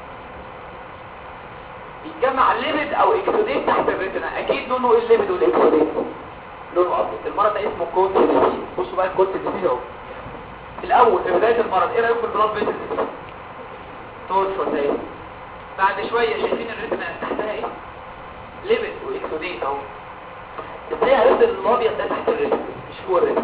يتجمع ليبيد او اكسودين تحت الريتنا اكيد لونه ايه الليبيد والاكسودين لونه ابيض المرض ده اسمه كوت ديزيز بصوا بقى الكوت ديزيز اهو الاول في بدايه المرض ايه رايكم في البلاد فيسلز تورشوت اهي بعد شويه شايفين الريتنا تحتها ايه ليبيد واكسودين اهو ازاي عرفت ان الابيض ده تحت الريتنا مش فوق الريتنا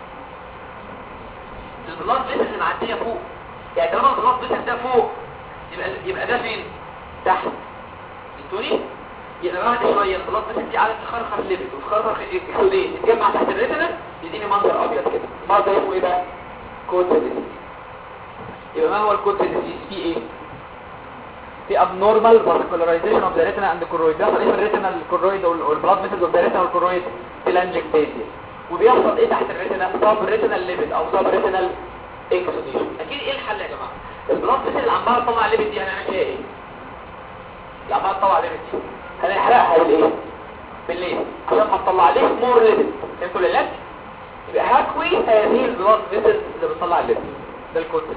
البلاد فيسلز معديه فوق يعني طالما البلاد فيسلز ده فوق يبقى يبقى ده فين تحت انتوني يبقى بعد شويه البلاد فيسلز دي قاعده تخرخر ليبيد وتخرخر اكسودين تتجمع تحت الريتنا يديني منظر ابيض كده المرض ده اسمه ايه بقى كوت ديزيز يبقى ما هو الكوت ديزيز في ايه في abnormal vascularization of the retina and the choroid بيحصل ايه في الريتنا الكورويد والبلاد فيسلز اوف ذا ريتنا والكورويد تيلانجكتيزيا وبيحصل ايه تحت الريتنا سب ريتنال ليبيد او سب ريتنال اكسوديشن اكيد ايه الحل يا جماعه البلاد فيسل اللي عماله تطلع ليبيد دي هنعمل فيها ايه اللي عماله تطلع ليبيد دي هنحرقها بالايه بالليل عشان ما تطلعليش مور ليبيد فهمتوا العلاج يبقى هكوي هذه البلاد فيسل اللي بتطلع الليبيد ده الكونسيبت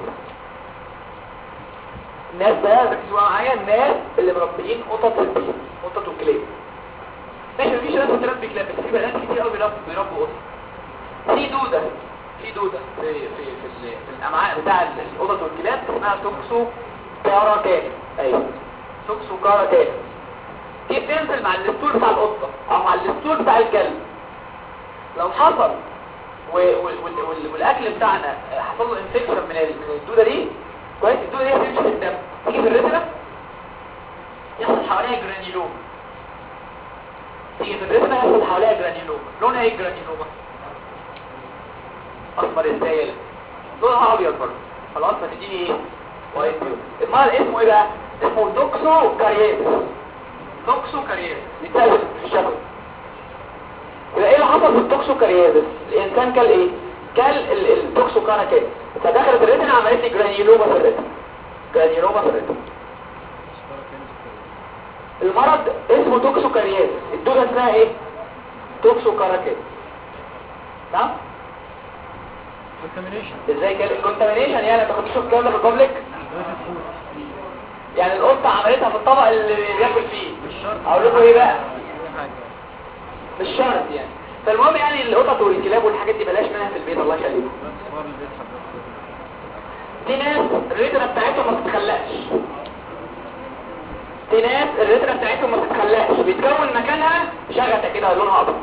الناس بقى ركزوا معايا الناس اللي مربيين قطط في البيت قطط وكلاب ماشي مفيش ناس بتربي كلاب بس في بنات كتير قوي بيربوا بيربوا قطط في دوده في دوده في في في, ال- في الامعاء بتاع ال- القطط والكلاب اسمها توكسو كاراكان ايوه توكسو كاراكان دي بتنزل مع الستول بتاع القطه او مع الستول بتاع الكلب لو حصل و- وال- وال- وال- والاكل بتاعنا حصل له انفكشن من ال- من الدوده دي كويس الدوده دي هتمشي في الدم تيجي في الريتنا يحصل حواليها جرانيلوم تيجي في الريتنا يحصل حواليها جرانيلوم لونها ايه الجرانيلوما اصفر ازاي يلا؟ لونها ابيض برضه خلاص فتديني ايه وايت بيوت المرض اسمه ايه بقى اسمه دوكسو كارياتس دوكسو كارياتس بيتقابل في الشبكه يبقى ايه اللي حصل في التوكسوكاريازس الانسان كل ايه كل ال- التوكسوكانا كده فدخلت الريتنا عملت لي جرانيولوما في الريتنا جرانيولوما في الريتنا المرض اسمه توكسوكاريازس الدوده اسمها ايه توكسوكاراكيت نعم contamination ازاي كده الكونتامينيشن يعني ما تاخدش الكلام ده في البابليك يعني القطه عملتها في الطبق اللي بياكل فيه مش شرط اقول لكم ايه بقى اي حاجه مش شرط يعني فالمهم يعني القطط والكلاب والحاجات دي بلاش منها في البيت الله يخليكم بس صور اللي بيسحب بس في ناس الريتنا بتاعتهم ما بتتخلقش في ناس الريتنا بتاعتهم ما بتتخلقش بيتكون مكانها شغفه كده لونها ابيض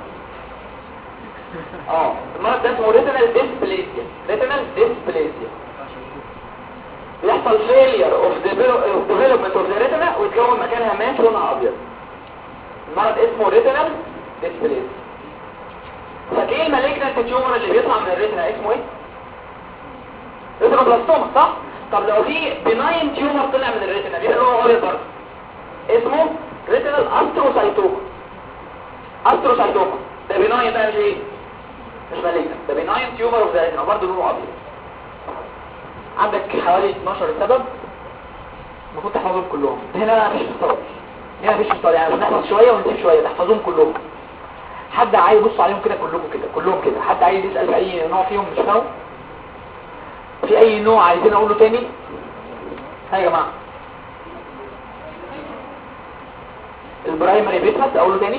اه المرض ده اسمه ريتنال ديسبليزيا ريتنال ديسبليزيا بيحصل فيلير اوف ديفلوبمنت اوف ذا ريتنا ويتكون مكانها ماش لونها ابيض المرض اسمه ريتنال ديسبليزيا فاكرين المالجنت تيومر اللي بيطلع من الريتنا اسمه ايه ريتينوبلاستوما صح طب لو في بناين تيومر طلع من الريتنا بيبقى له ابيض برضه اسمه ريتينال استروسايتوما استروسايتوما ده بناين بقى مش ايه مش مالجنت ده بناين تيومر اوف ذا ريتنا برضه لونه ابيض عندك حوالي 12 سبب المفروض تحفظهم كلهم هنا مفيش فصال هنا مفيش فصال يعني مش نحفظ شويه ونسيب شويه تحفظهم كلهم حد عايز يبص عليهم كده كلهم كده كلهم كده حد عايز يسأل في اي نوع فيهم مش فاهم في اي نوع عايزين اقوله تاني ها يا جماعه البرايمري بيتفت اقوله تاني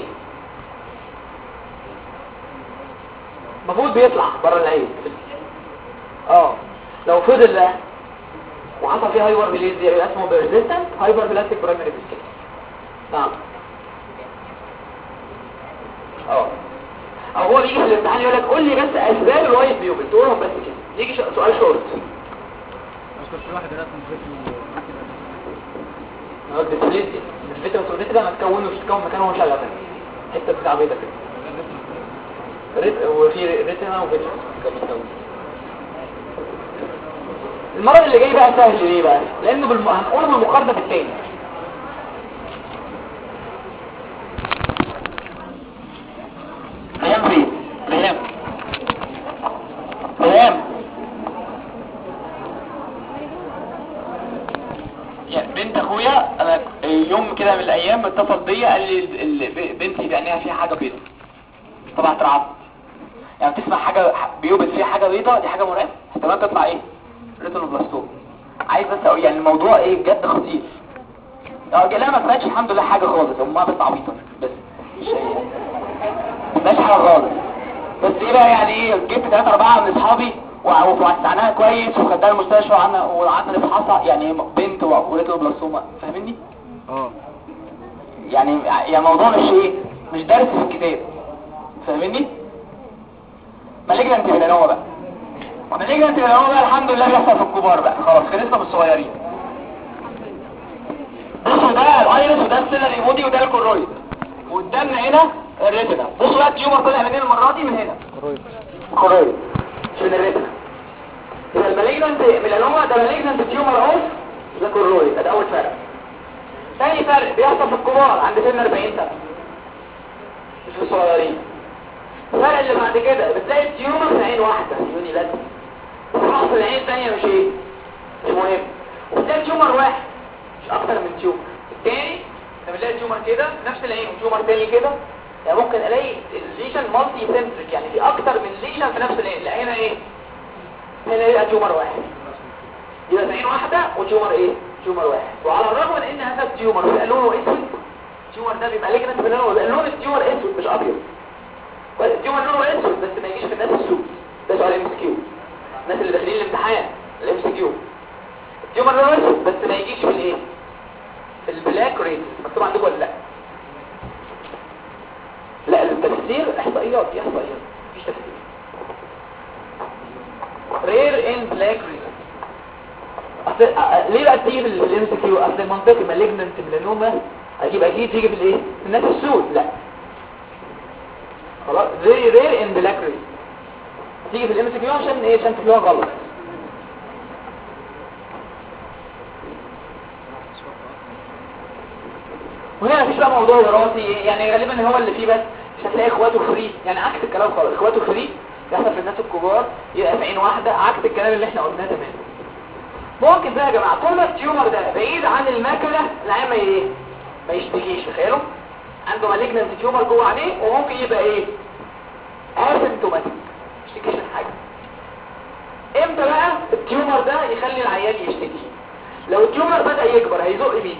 المفروض بيطلع بره العين اه لو فضل ده وحصل فيه هايبر بليزيا يبقى اسمه بيرزيستنت هايبر بلاستيك برايمري بيتفت نعم اه او هو بيجي في الامتحان يقول لك قول لي بس اسباب الوايت بيوبل تقولهم بس كده يجي ش- سؤال شورت اذكر في واحد رسم فيديو هو الديسبليزيا الفيتر والفيتر ده ما تكونوش تكون مكانه مش على حته بتاع بيضه كده ريت وفي ريتنا وفيتر كان بيتكون المرض اللي جاي بقى سهل ليه بقى لانه بالم... هنقوله بالمقارنه بالتاني اخويا انا يوم كده من الايام اتصل بيا قال لي ال- ال- بنتي بعينيها فيها حاجه بيضاء طبعا اترعبت يعني تسمع حاجه بيوبت فيها حاجه بيضاء دي حاجه مرعبه احتمال تطلع ايه ريتينوبلاستوم عايز بس اقول يعني الموضوع ايه بجد خطير اه لا ما سمعتش الحمد لله حاجه خالص امها بس عبيطه بس مش هي ما سمعتش حاجه خالص بس ايه بقى يعني ايه جبت ثلاثة أربعة من أصحابي و- ووسعناها كويس وخدناها المستشفى وقعدنا وقعدنا نفحصها يعني بنت وريتو بلاسوما فاهمني؟ اه يعني يعني موضوع مش ايه مش درس في الكتاب فاهمني؟ مالجنت ميلانوما بقى مالجنت ميلانوما بقى الحمد لله بيحصل في الكبار بقى خلاص خلصنا من الصغيرين بصوا ده الايرس وده السيلري بودي وده الكورويد وقدامنا هنا الريتنا بصوا بقى التيومر طلع منين المره دي من هنا قريب كورويد مش من الريتنا يبقى المالجنت ميلانوما ده مالجنت تيومر اوف ده كورويد ده اول فرق تاني فرق بيحصل في الكبار عند سن 40 سنه مش في الصغيرين الفرق اللي بعد كده بتلاقي التيومر في عين واحده يوني لازم وفحص العين الثانيه مش ايه مش مهم وبتلاقي تيومر واحد مش اكتر من تيومر الثاني لما بنلاقي تيومر كده نفس العين وتيومر تاني كده يعني ممكن الاقي الليشن مالتي سنتريك يعني في اكتر من ليشن في نفس العين لا هنا ايه هنا يبقى تيومر واحد يبقى في عين واحده وتيومر ايه تيومر واحد وعلى الرغم من ان هذا التيومر بيبقى لونه اسود التيومر ده بيبقى ليجنت بيبقى لون التيومر اسود مش ابيض التيومر لونه اسود بس ما يجيش في الناس السود ده سؤال ام اس كيو الناس اللي داخلين الامتحان الام اس كيو التيومر لونه اسود بس ما يجيش في الايه في البلاك ريت مكتوب عندكم ولا لا لا التفسير احصائيات دي احصائيات مفيش تفسير رير ان بلاك ريت أصل أ- ليه بقى تيجي في الام سي كيو اصل المنطقي مالجننت ميلانوما اجيب اكيد تيجي في الايه في الناس السود لا خلاص فيري رير ان بلاك ريت تيجي في الام سي كيو عشان ايه عشان تفهمها غلط وهنا مفيش بقى موضوع وراثي يعني غالبا هو اللي فيه بس مش هتلاقي اخواته فري يعني عكس الكلام خالص اخواته فري يحصل في الناس الكبار يبقى في عين واحده عكس الكلام اللي احنا قلناه تمام ممكن بقى يا جماعه طول ما التيومر ده بعيد عن الماكله العين ما ايه ما يشتكيش تخيلوا عنده مالجننت تيومر جوه عينيه وممكن يبقى ايه اسيمتوماتيك ما يشتكيش من حاجه امتى بقى التيومر ده يخلي العيان يشتكي لو التيومر بدا يكبر هيزق مين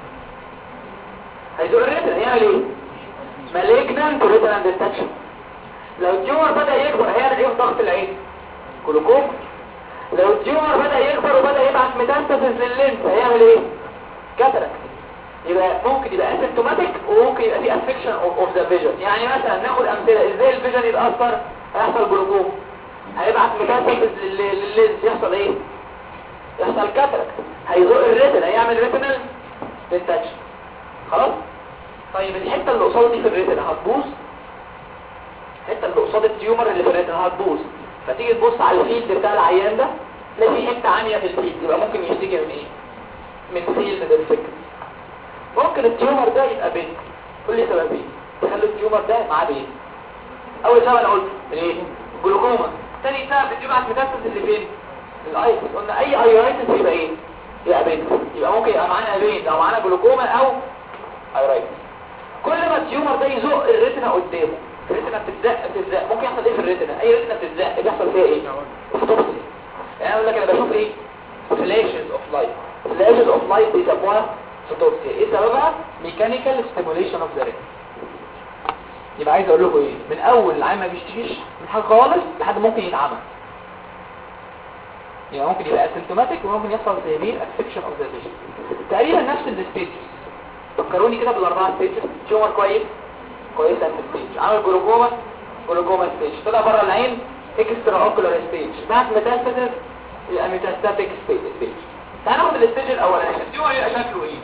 هيزق الريتنا هيعمل ايه مالجننت ريتنا ديتكشن لو التيومر بدا يكبر هيعمل ايه في ضغط العين كلوكوم لو التيومر بدا يكبر وبدا يبعت ميتاستاسيس لللينس هيعمل ايه كاتراكت يبقى ممكن يبقى اسيمتوماتيك وممكن يبقى في افكشن اوف ذا فيجن يعني مثلا ناخد امثله ازاي الفيجن يتاثر هيحصل جلوكوم هيبعت ميتاستاسيس لللينس يحصل ايه يحصل كاتراكت هيزق الريتنا هيعمل ريتنال ديتكشن خلاص طيب الحته اللي قصاد دي في الريتنا هتبوظ الحته اللي قصاد التيومر اللي في الريتنا هتبوظ فتيجي تبص على الفيلد بتاع العيان ده تلاقي في حته عاميه في الفيلد يبقى ممكن يشتكي من ايه من فيلد ديفكت ممكن التيومر ده يبقى بين كل سببين تخلي التيومر ده معاه بين اول سبب انا قلت ايه جلوكوما ثاني سبب بتبعت ميتاستاسيس اللي فين الايرس قلنا اي ايرايتس يبقى ايه يبقى بين يبقى ممكن يبقى معانا بين او معانا جلوكوما او ايرايتس كل ما التيومر ده يزق الريتنا قدامه الريتنا بتتزق بتتزق ممكن يحصل ايه في الريتنا اي ريتنا بتتزق بيحصل فيها ايه فوتوبسي يعني اقول لك انا بشوف ايه فلاشز اوف لايت فلاشز اوف لايت بيسموها فوتوبسي ايه سببها ميكانيكال ستيموليشن اوف ذا ريتنا يبقى عايز اقول لكم ايه من اول العين ما بيشتكيش من حاجه خالص لحد ممكن يتعمى يبقى ممكن يبقى اسيمتوماتيك وممكن يحصل سيفير افكشن اوف ذا فيجن تقريبا نفس الستيجز فكروني كده بالاربعه ستيجز تيومر كويس كويس في ستيج عمل جلوكوما جلوكوما ستيج طلع بره العين اكسترا اوكولار ستيج بعد ميتاستاسيس يبقى ميتاستاتيك ستيج تعال ناخد الستيج الاولاني التيومر يبقى شكله ايه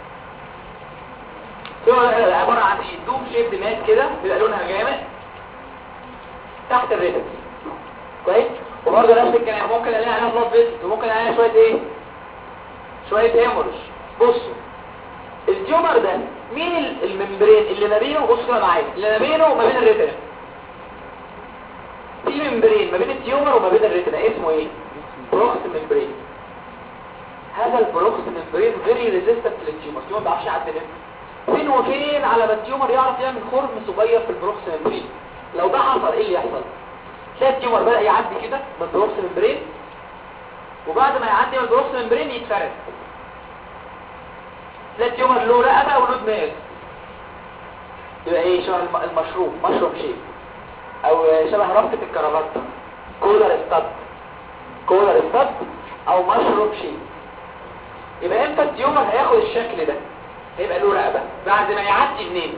التيومر عباره عن ايه دوم شيب مات كده بيبقى لونها غامق تحت الريتم كويس وبرضه نفس الكلام ممكن الاقي عليها بلاد فيزيت وممكن الاقي شويه ايه شويه هيمورج بصوا التيومر ده مين ال- الممبرين اللي ما بينه بصوا كده معايا اللي ما بينه وما بين الريتنا في ممبرين ما بين التيومر وما بين الريتنا اسمه ايه بروكس ممبرين هذا البروكس ممبرين فيري ريزيستنت للتيومر التيومر ما بيعرفش يعدي منه فين وفين على ما التيومر يعرف يعمل خرم صغير في البروكس ممبرين لو ده حصل ايه اللي يحصل تلاقي التيومر بدأ يعدي كده من البروكس ممبرين وبعد ما يعدي من البروكس ممبرين يتفرد تلاقي التيومر له رقبه وله دماغ يبقى ايه شبه الم- المشروب مشروب شيء او شبه ربطة الكرافتة كولر ستاد كولر ستاد او مشروب شيء يبقى امتى التيومر هياخد الشكل ده هيبقى له رقبة بعد ما يعدي منين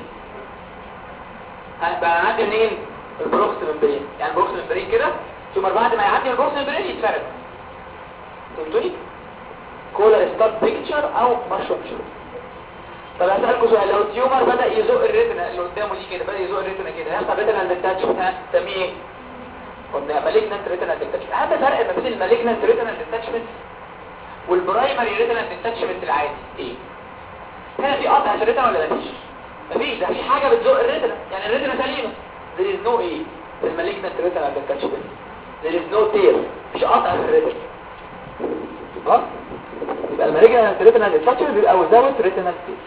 ها، بقى يعدي منين البروكس ممبرين يعني البروكس ممبرين كده التيومر بعد ما يعدي البروكس ممبرين يتفرد فهمتوني كولر ستاد بيكتشر او مشروب شيء طب هسألكوا سؤال لو التيومر بدأ يزق الريتنا اللي قدامه دي كده بدأ يزق الريتنا كده هيحصل ريتنا ديتاتشمنت ها تسميه ايه؟ قلنا مالجنانت ريتنا ديتاتشمنت هذا فرق ما بين المالجنانت ريتنا ديتاتشمنت والبرايمري ريتنا ديتاتشمنت العادي ايه؟ هنا في قطع في الريتنا ولا مفيش؟ مفيش ده في حاجة بتزق الريتنا يعني الريتنا سليمة there is no ايه؟ في المالجنانت ريتنا ديتاتشمنت there is no tear مفيش قطع في الريتنا خلاص؟ يبقى المالجنانت ريتنا ديتاتشمنت بيبقى without retinal tear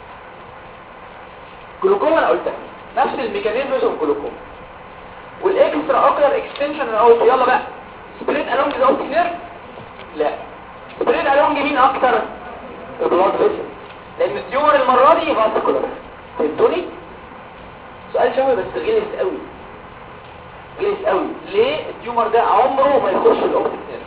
جلوكوما انا قلتها نفس الميكانيزم اوف جلوكوما والاكسترا اوكلر اكستنشن انا قلت يلا بقى سبريد الونج ذا اوبتيك نيرف لا سبريد الونج مين اكتر البلاد فيسل لان التيومر المره دي فاسكولار فهمتوني سؤال شبه بس غلس قوي غلس قوي ليه التيومر ده عمره ما يخش الاوبتيك نيرف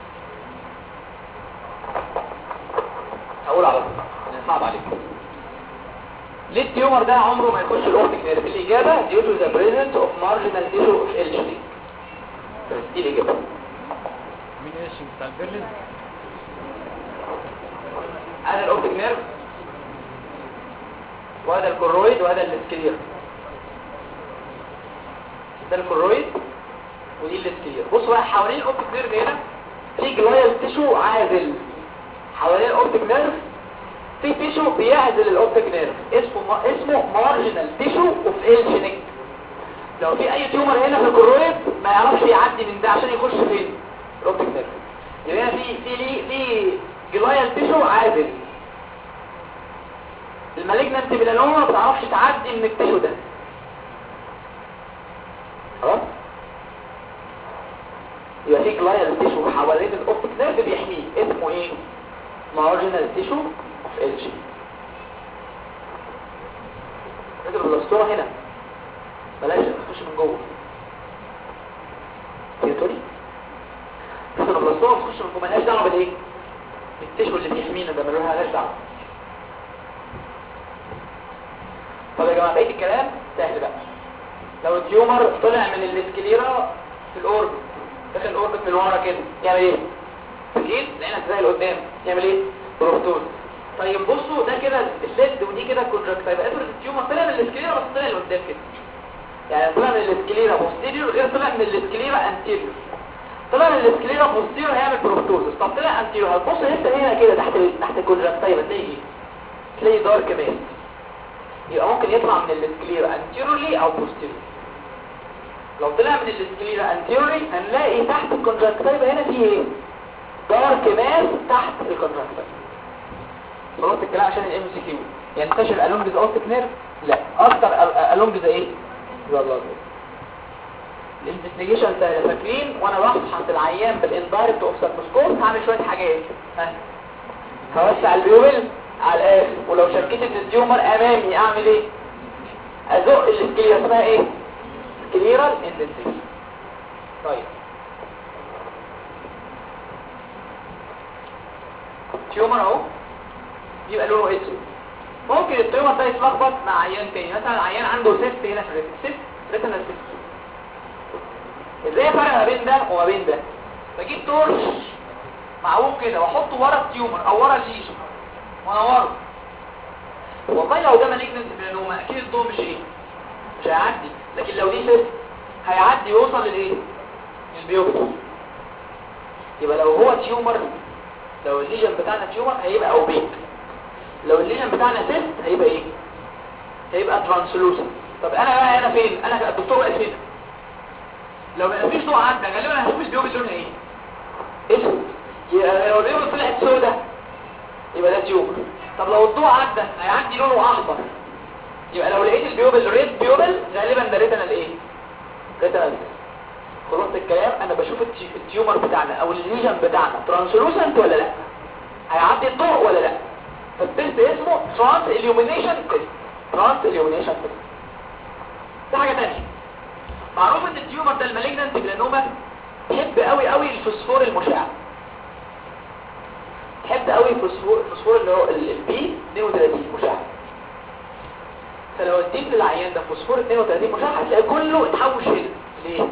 هقول على طول لأن صعب عليكم ليه التيومر ده عمره ما يخش الاوبتيك نيرف الاجابه due to the presence of marginal tissue of L بس دي الاجابه مين ايش بتاع البرلين هذا الاوبتيك نيرف وهذا الكرويد وهذا الاسكلير ده الكرويد ودي الاسكلير بصوا بقى حوالين الاوبتيك نيرف هنا في جلايال تيشو عازل حوالين الاوبتيك نيرف في تيشو بيعزل الاوبتيك نيرف اسمه اسمه مارجنال تيشو اوف الشنك لو في اي تيومر هنا في الكرويد ما يعرفش يعدي من ده عشان يخش فين الاوبتيك نيرف يبقى هنا في في ليه في جلايال تيشو عازل المالجنانت ميلانوما ما بتعرفش تعدي من التيشو ده خلاص يبقى في جلايال تيشو حوالين الاوبتيك نيرف بيحميه اسمه ايه مارجنال تيشو اوف ال جي نضرب الاسطوره هنا بلاش نخش من جوه فهمتوني نضرب الاسطوره تخش من جوه مالهاش دعوه بالايه التيشو اللي بيحمينا ده مالهاش دعوه طب يا جماعه بقيه الكلام سهل بقى لو التيومر طلع من الاسكليرا في الاوربت داخل الاوربت من ورا كده يعمل ايه اكيد لقينا زي قدام يعمل ايه بروفتوز طيب بصوا ده كده الليد ودي كده كونجكتيفا يبقى افرض التيومر طلع من الاسكليرا بس طلع لقدام كده يعني طلع من الاسكليرا بوستيريور غير طلع من الاسكليرا انتيريور طلع من الاسكليرا بوستيريور هيعمل بروفتوز طب طلع انتيريور هتبص لسه هنا كده تحت ال- تحت الكونجكتيفا تلاقي ايه تلاقي دارك ماس يبقى ممكن يطلع من الاسكليرا انتيريورلي او بوستيريور لو طلع من الاسكليرا انتيريورلي هنلاقي تحت الكونجكتيفا هنا في ايه دارك ماس تحت الكونجكتيفا خلاص الكلام عشان الام سي كيو ينتشر الونج ذا اوبتيك نيرف لا اكتر الونج ذا ايه ذا بلاد الانفستيجيشن سهله فاكرين وانا بفحص العيان بالاندايركت اوف سيركوسكوب هعمل شويه حاجات ها هوسع البيوبل على الاخر ولو شكيت ان التيومر امامي اعمل ايه ازق الاسكليرا اسمها ايه سكليرال اندنتيشن طيب تيومر اهو يبقى لونه اسود ممكن التيومر ده يتلخبط مع عيان تاني مثلا عيان عنده سيست هنا في الريتنا سيست ريتنا سيست ازاي افرق ما بين ده وما بين ده بجيب تورش معوج كده واحطه ورا التيومر او ورا الليجن وانوره والله لو ده مالجنت ميلانوما اكيد الضوء مش ايه مش هيعدي لكن لو دي سيست هيعدي ويوصل للايه للبيوبسي يبقى لو هو تيومر لو الليجن بتاعنا تيومر هيبقى اوبيك لو الليجن بتاعنا سيست هيبقى ايه هيبقى ترانسلوسنت طب انا بقى هنا فين انا الدكتور واقف هنا لو ما فيش ضوء عدى غالبا هشوف البيوبس لونها ايه اسود يبقى لو البيوبس طلعت سودة يبقى ده تيومر طب لو الضوء عدى هيعدي لونه احمر يبقى لو لقيت البيوبل ريد بيوبل غالبا ده ريتنال ايه ريتنال خلاص الكلام انا بشوف التي- التيومر بتاعنا او الليجن بتاعنا ترانسلوسنت ولا لا هيعدي الضوء ولا لا فالتست اسمه ترانس اليومينيشن تيست ترانس اليومينيشن تيست ده حاجه ثانيه معروف ان التيومر ده المالجنانت جلانوما تحب قوي قوي الفوسفور المشع تحب قوي الفوسفور الفوسفور اللي هو البي 32 مشع فلو اديت للعيان ده فوسفور 32 مشع هتلاقي كله اتحوش هنا ليه؟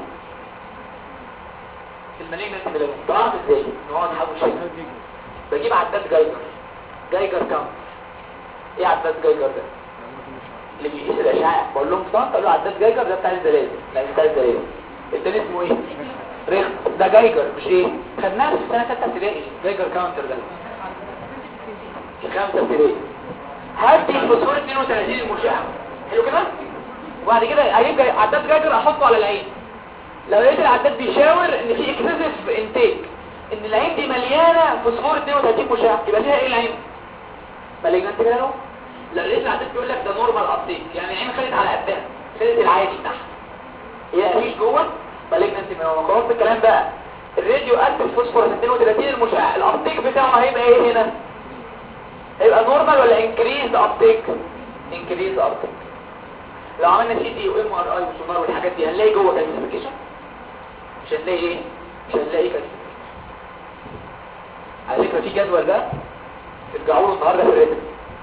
في المالجنانت جلانوما تعرف ازاي ان هو اتحوش هنا بجيب عداد جايجر جايجر كام ايه عداد جايجر ده اللي بيقيس الاشعاع بقول لهم صنط قالوا عداد جايجر ده بتاع الزلازل لا مش بتاع الزلازل التاني اسمه ايه ريخ ده جايجر مش ايه خدناها في سنه ثالثه ابتدائي جايجر كاونتر ده في خمسه ابتدائي هدي الفوسفور 32 المشع حلو كده وبعد كده هجيب جاي- عداد جايجر احطه على العين لو لقيت العداد بيشاور ان في اكسسيف انتيك ان العين دي مليانه فوسفور 32 مشع يبقى فيها ايه العين مالجنانت جلانوما لو لقيت العداد بيقول لك ده نورمال ابديت يعني العين خدت على قدها خدت العادي بتاعها هي مفيش جوه مالجنانت جلانوما خلاص الكلام بقى الراديو اكتف فوسفور 32 المشع الابتيك بتاعه هيبقى ايه هنا هيبقى نورمال ولا انكريز ابتيك انكريز ابتيك لو عملنا سي تي وام ار اي وسونار والحاجات دي هنلاقي جوه كالسيفيكيشن مش هنلاقي ايه مش هنلاقي كالسيفيكيشن على فكره في جدول ده ارجعوا له النهارده في الريتم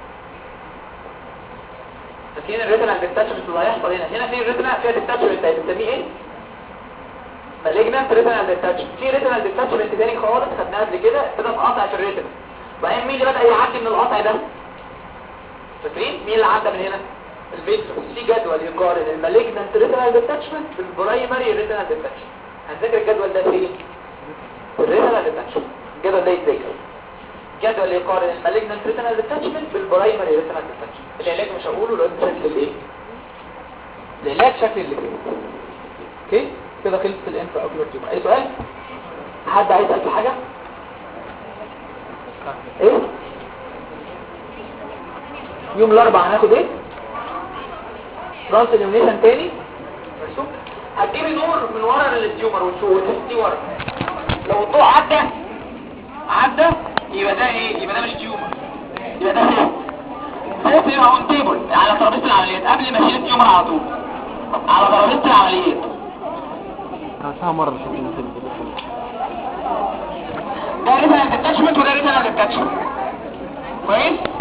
فاكرين الريتنال ديتاتشمنت اللي هيحصل هنا هنا في الريتنا فيها ديتاتشمنت بنسميه ايه مالجنانت ريتنال ديتاتشمنت في ريتنال ديتاتشمنت تاني خالص خدناه قبل كده ابتدى بقطع في الريتنا وبعدين مين اللي بدا يعدي من القطع ده فاكرين مين اللي عدى من هنا الفيتروس في جدول يقارن المالجنانت ريتنال ديتاتشمنت بالبرايمري ريتنال ديتاتشمنت هنذاكر الجدول ده فين في الريتنال ديتاتشمنت الجدول ده يتذاكر جدول يقارن المالجنانت ريتنال ديتاتشمنت بالبرايمري ريتنال ديتاتشمنت العلاج مش هقوله لو شكل الايه العلاج شكل اللي كده اوكي كده خلصت الانفا اوكلر تيومر اي سؤال حد عايز يسال في حاجه ايه يوم الاربعاء هناخد ايه ترانس اليوميشن تاني مرسوم هتجيبي نور من ورا التيومر وتشوف وتحطيه ورا لو الضوء عدى عدى يبقى ده ايه يبقى ده مش تيومر يبقى ده ايه فوق يبقى اون تيبل على ترابيزه العمليات قبل ما اشيل التيومر على طول على ترابيزه العمليات عشان مرة بشوف الفيلم ده ريتنال ديتاتشمنت وده ريتنال ديتاتشمنت كويس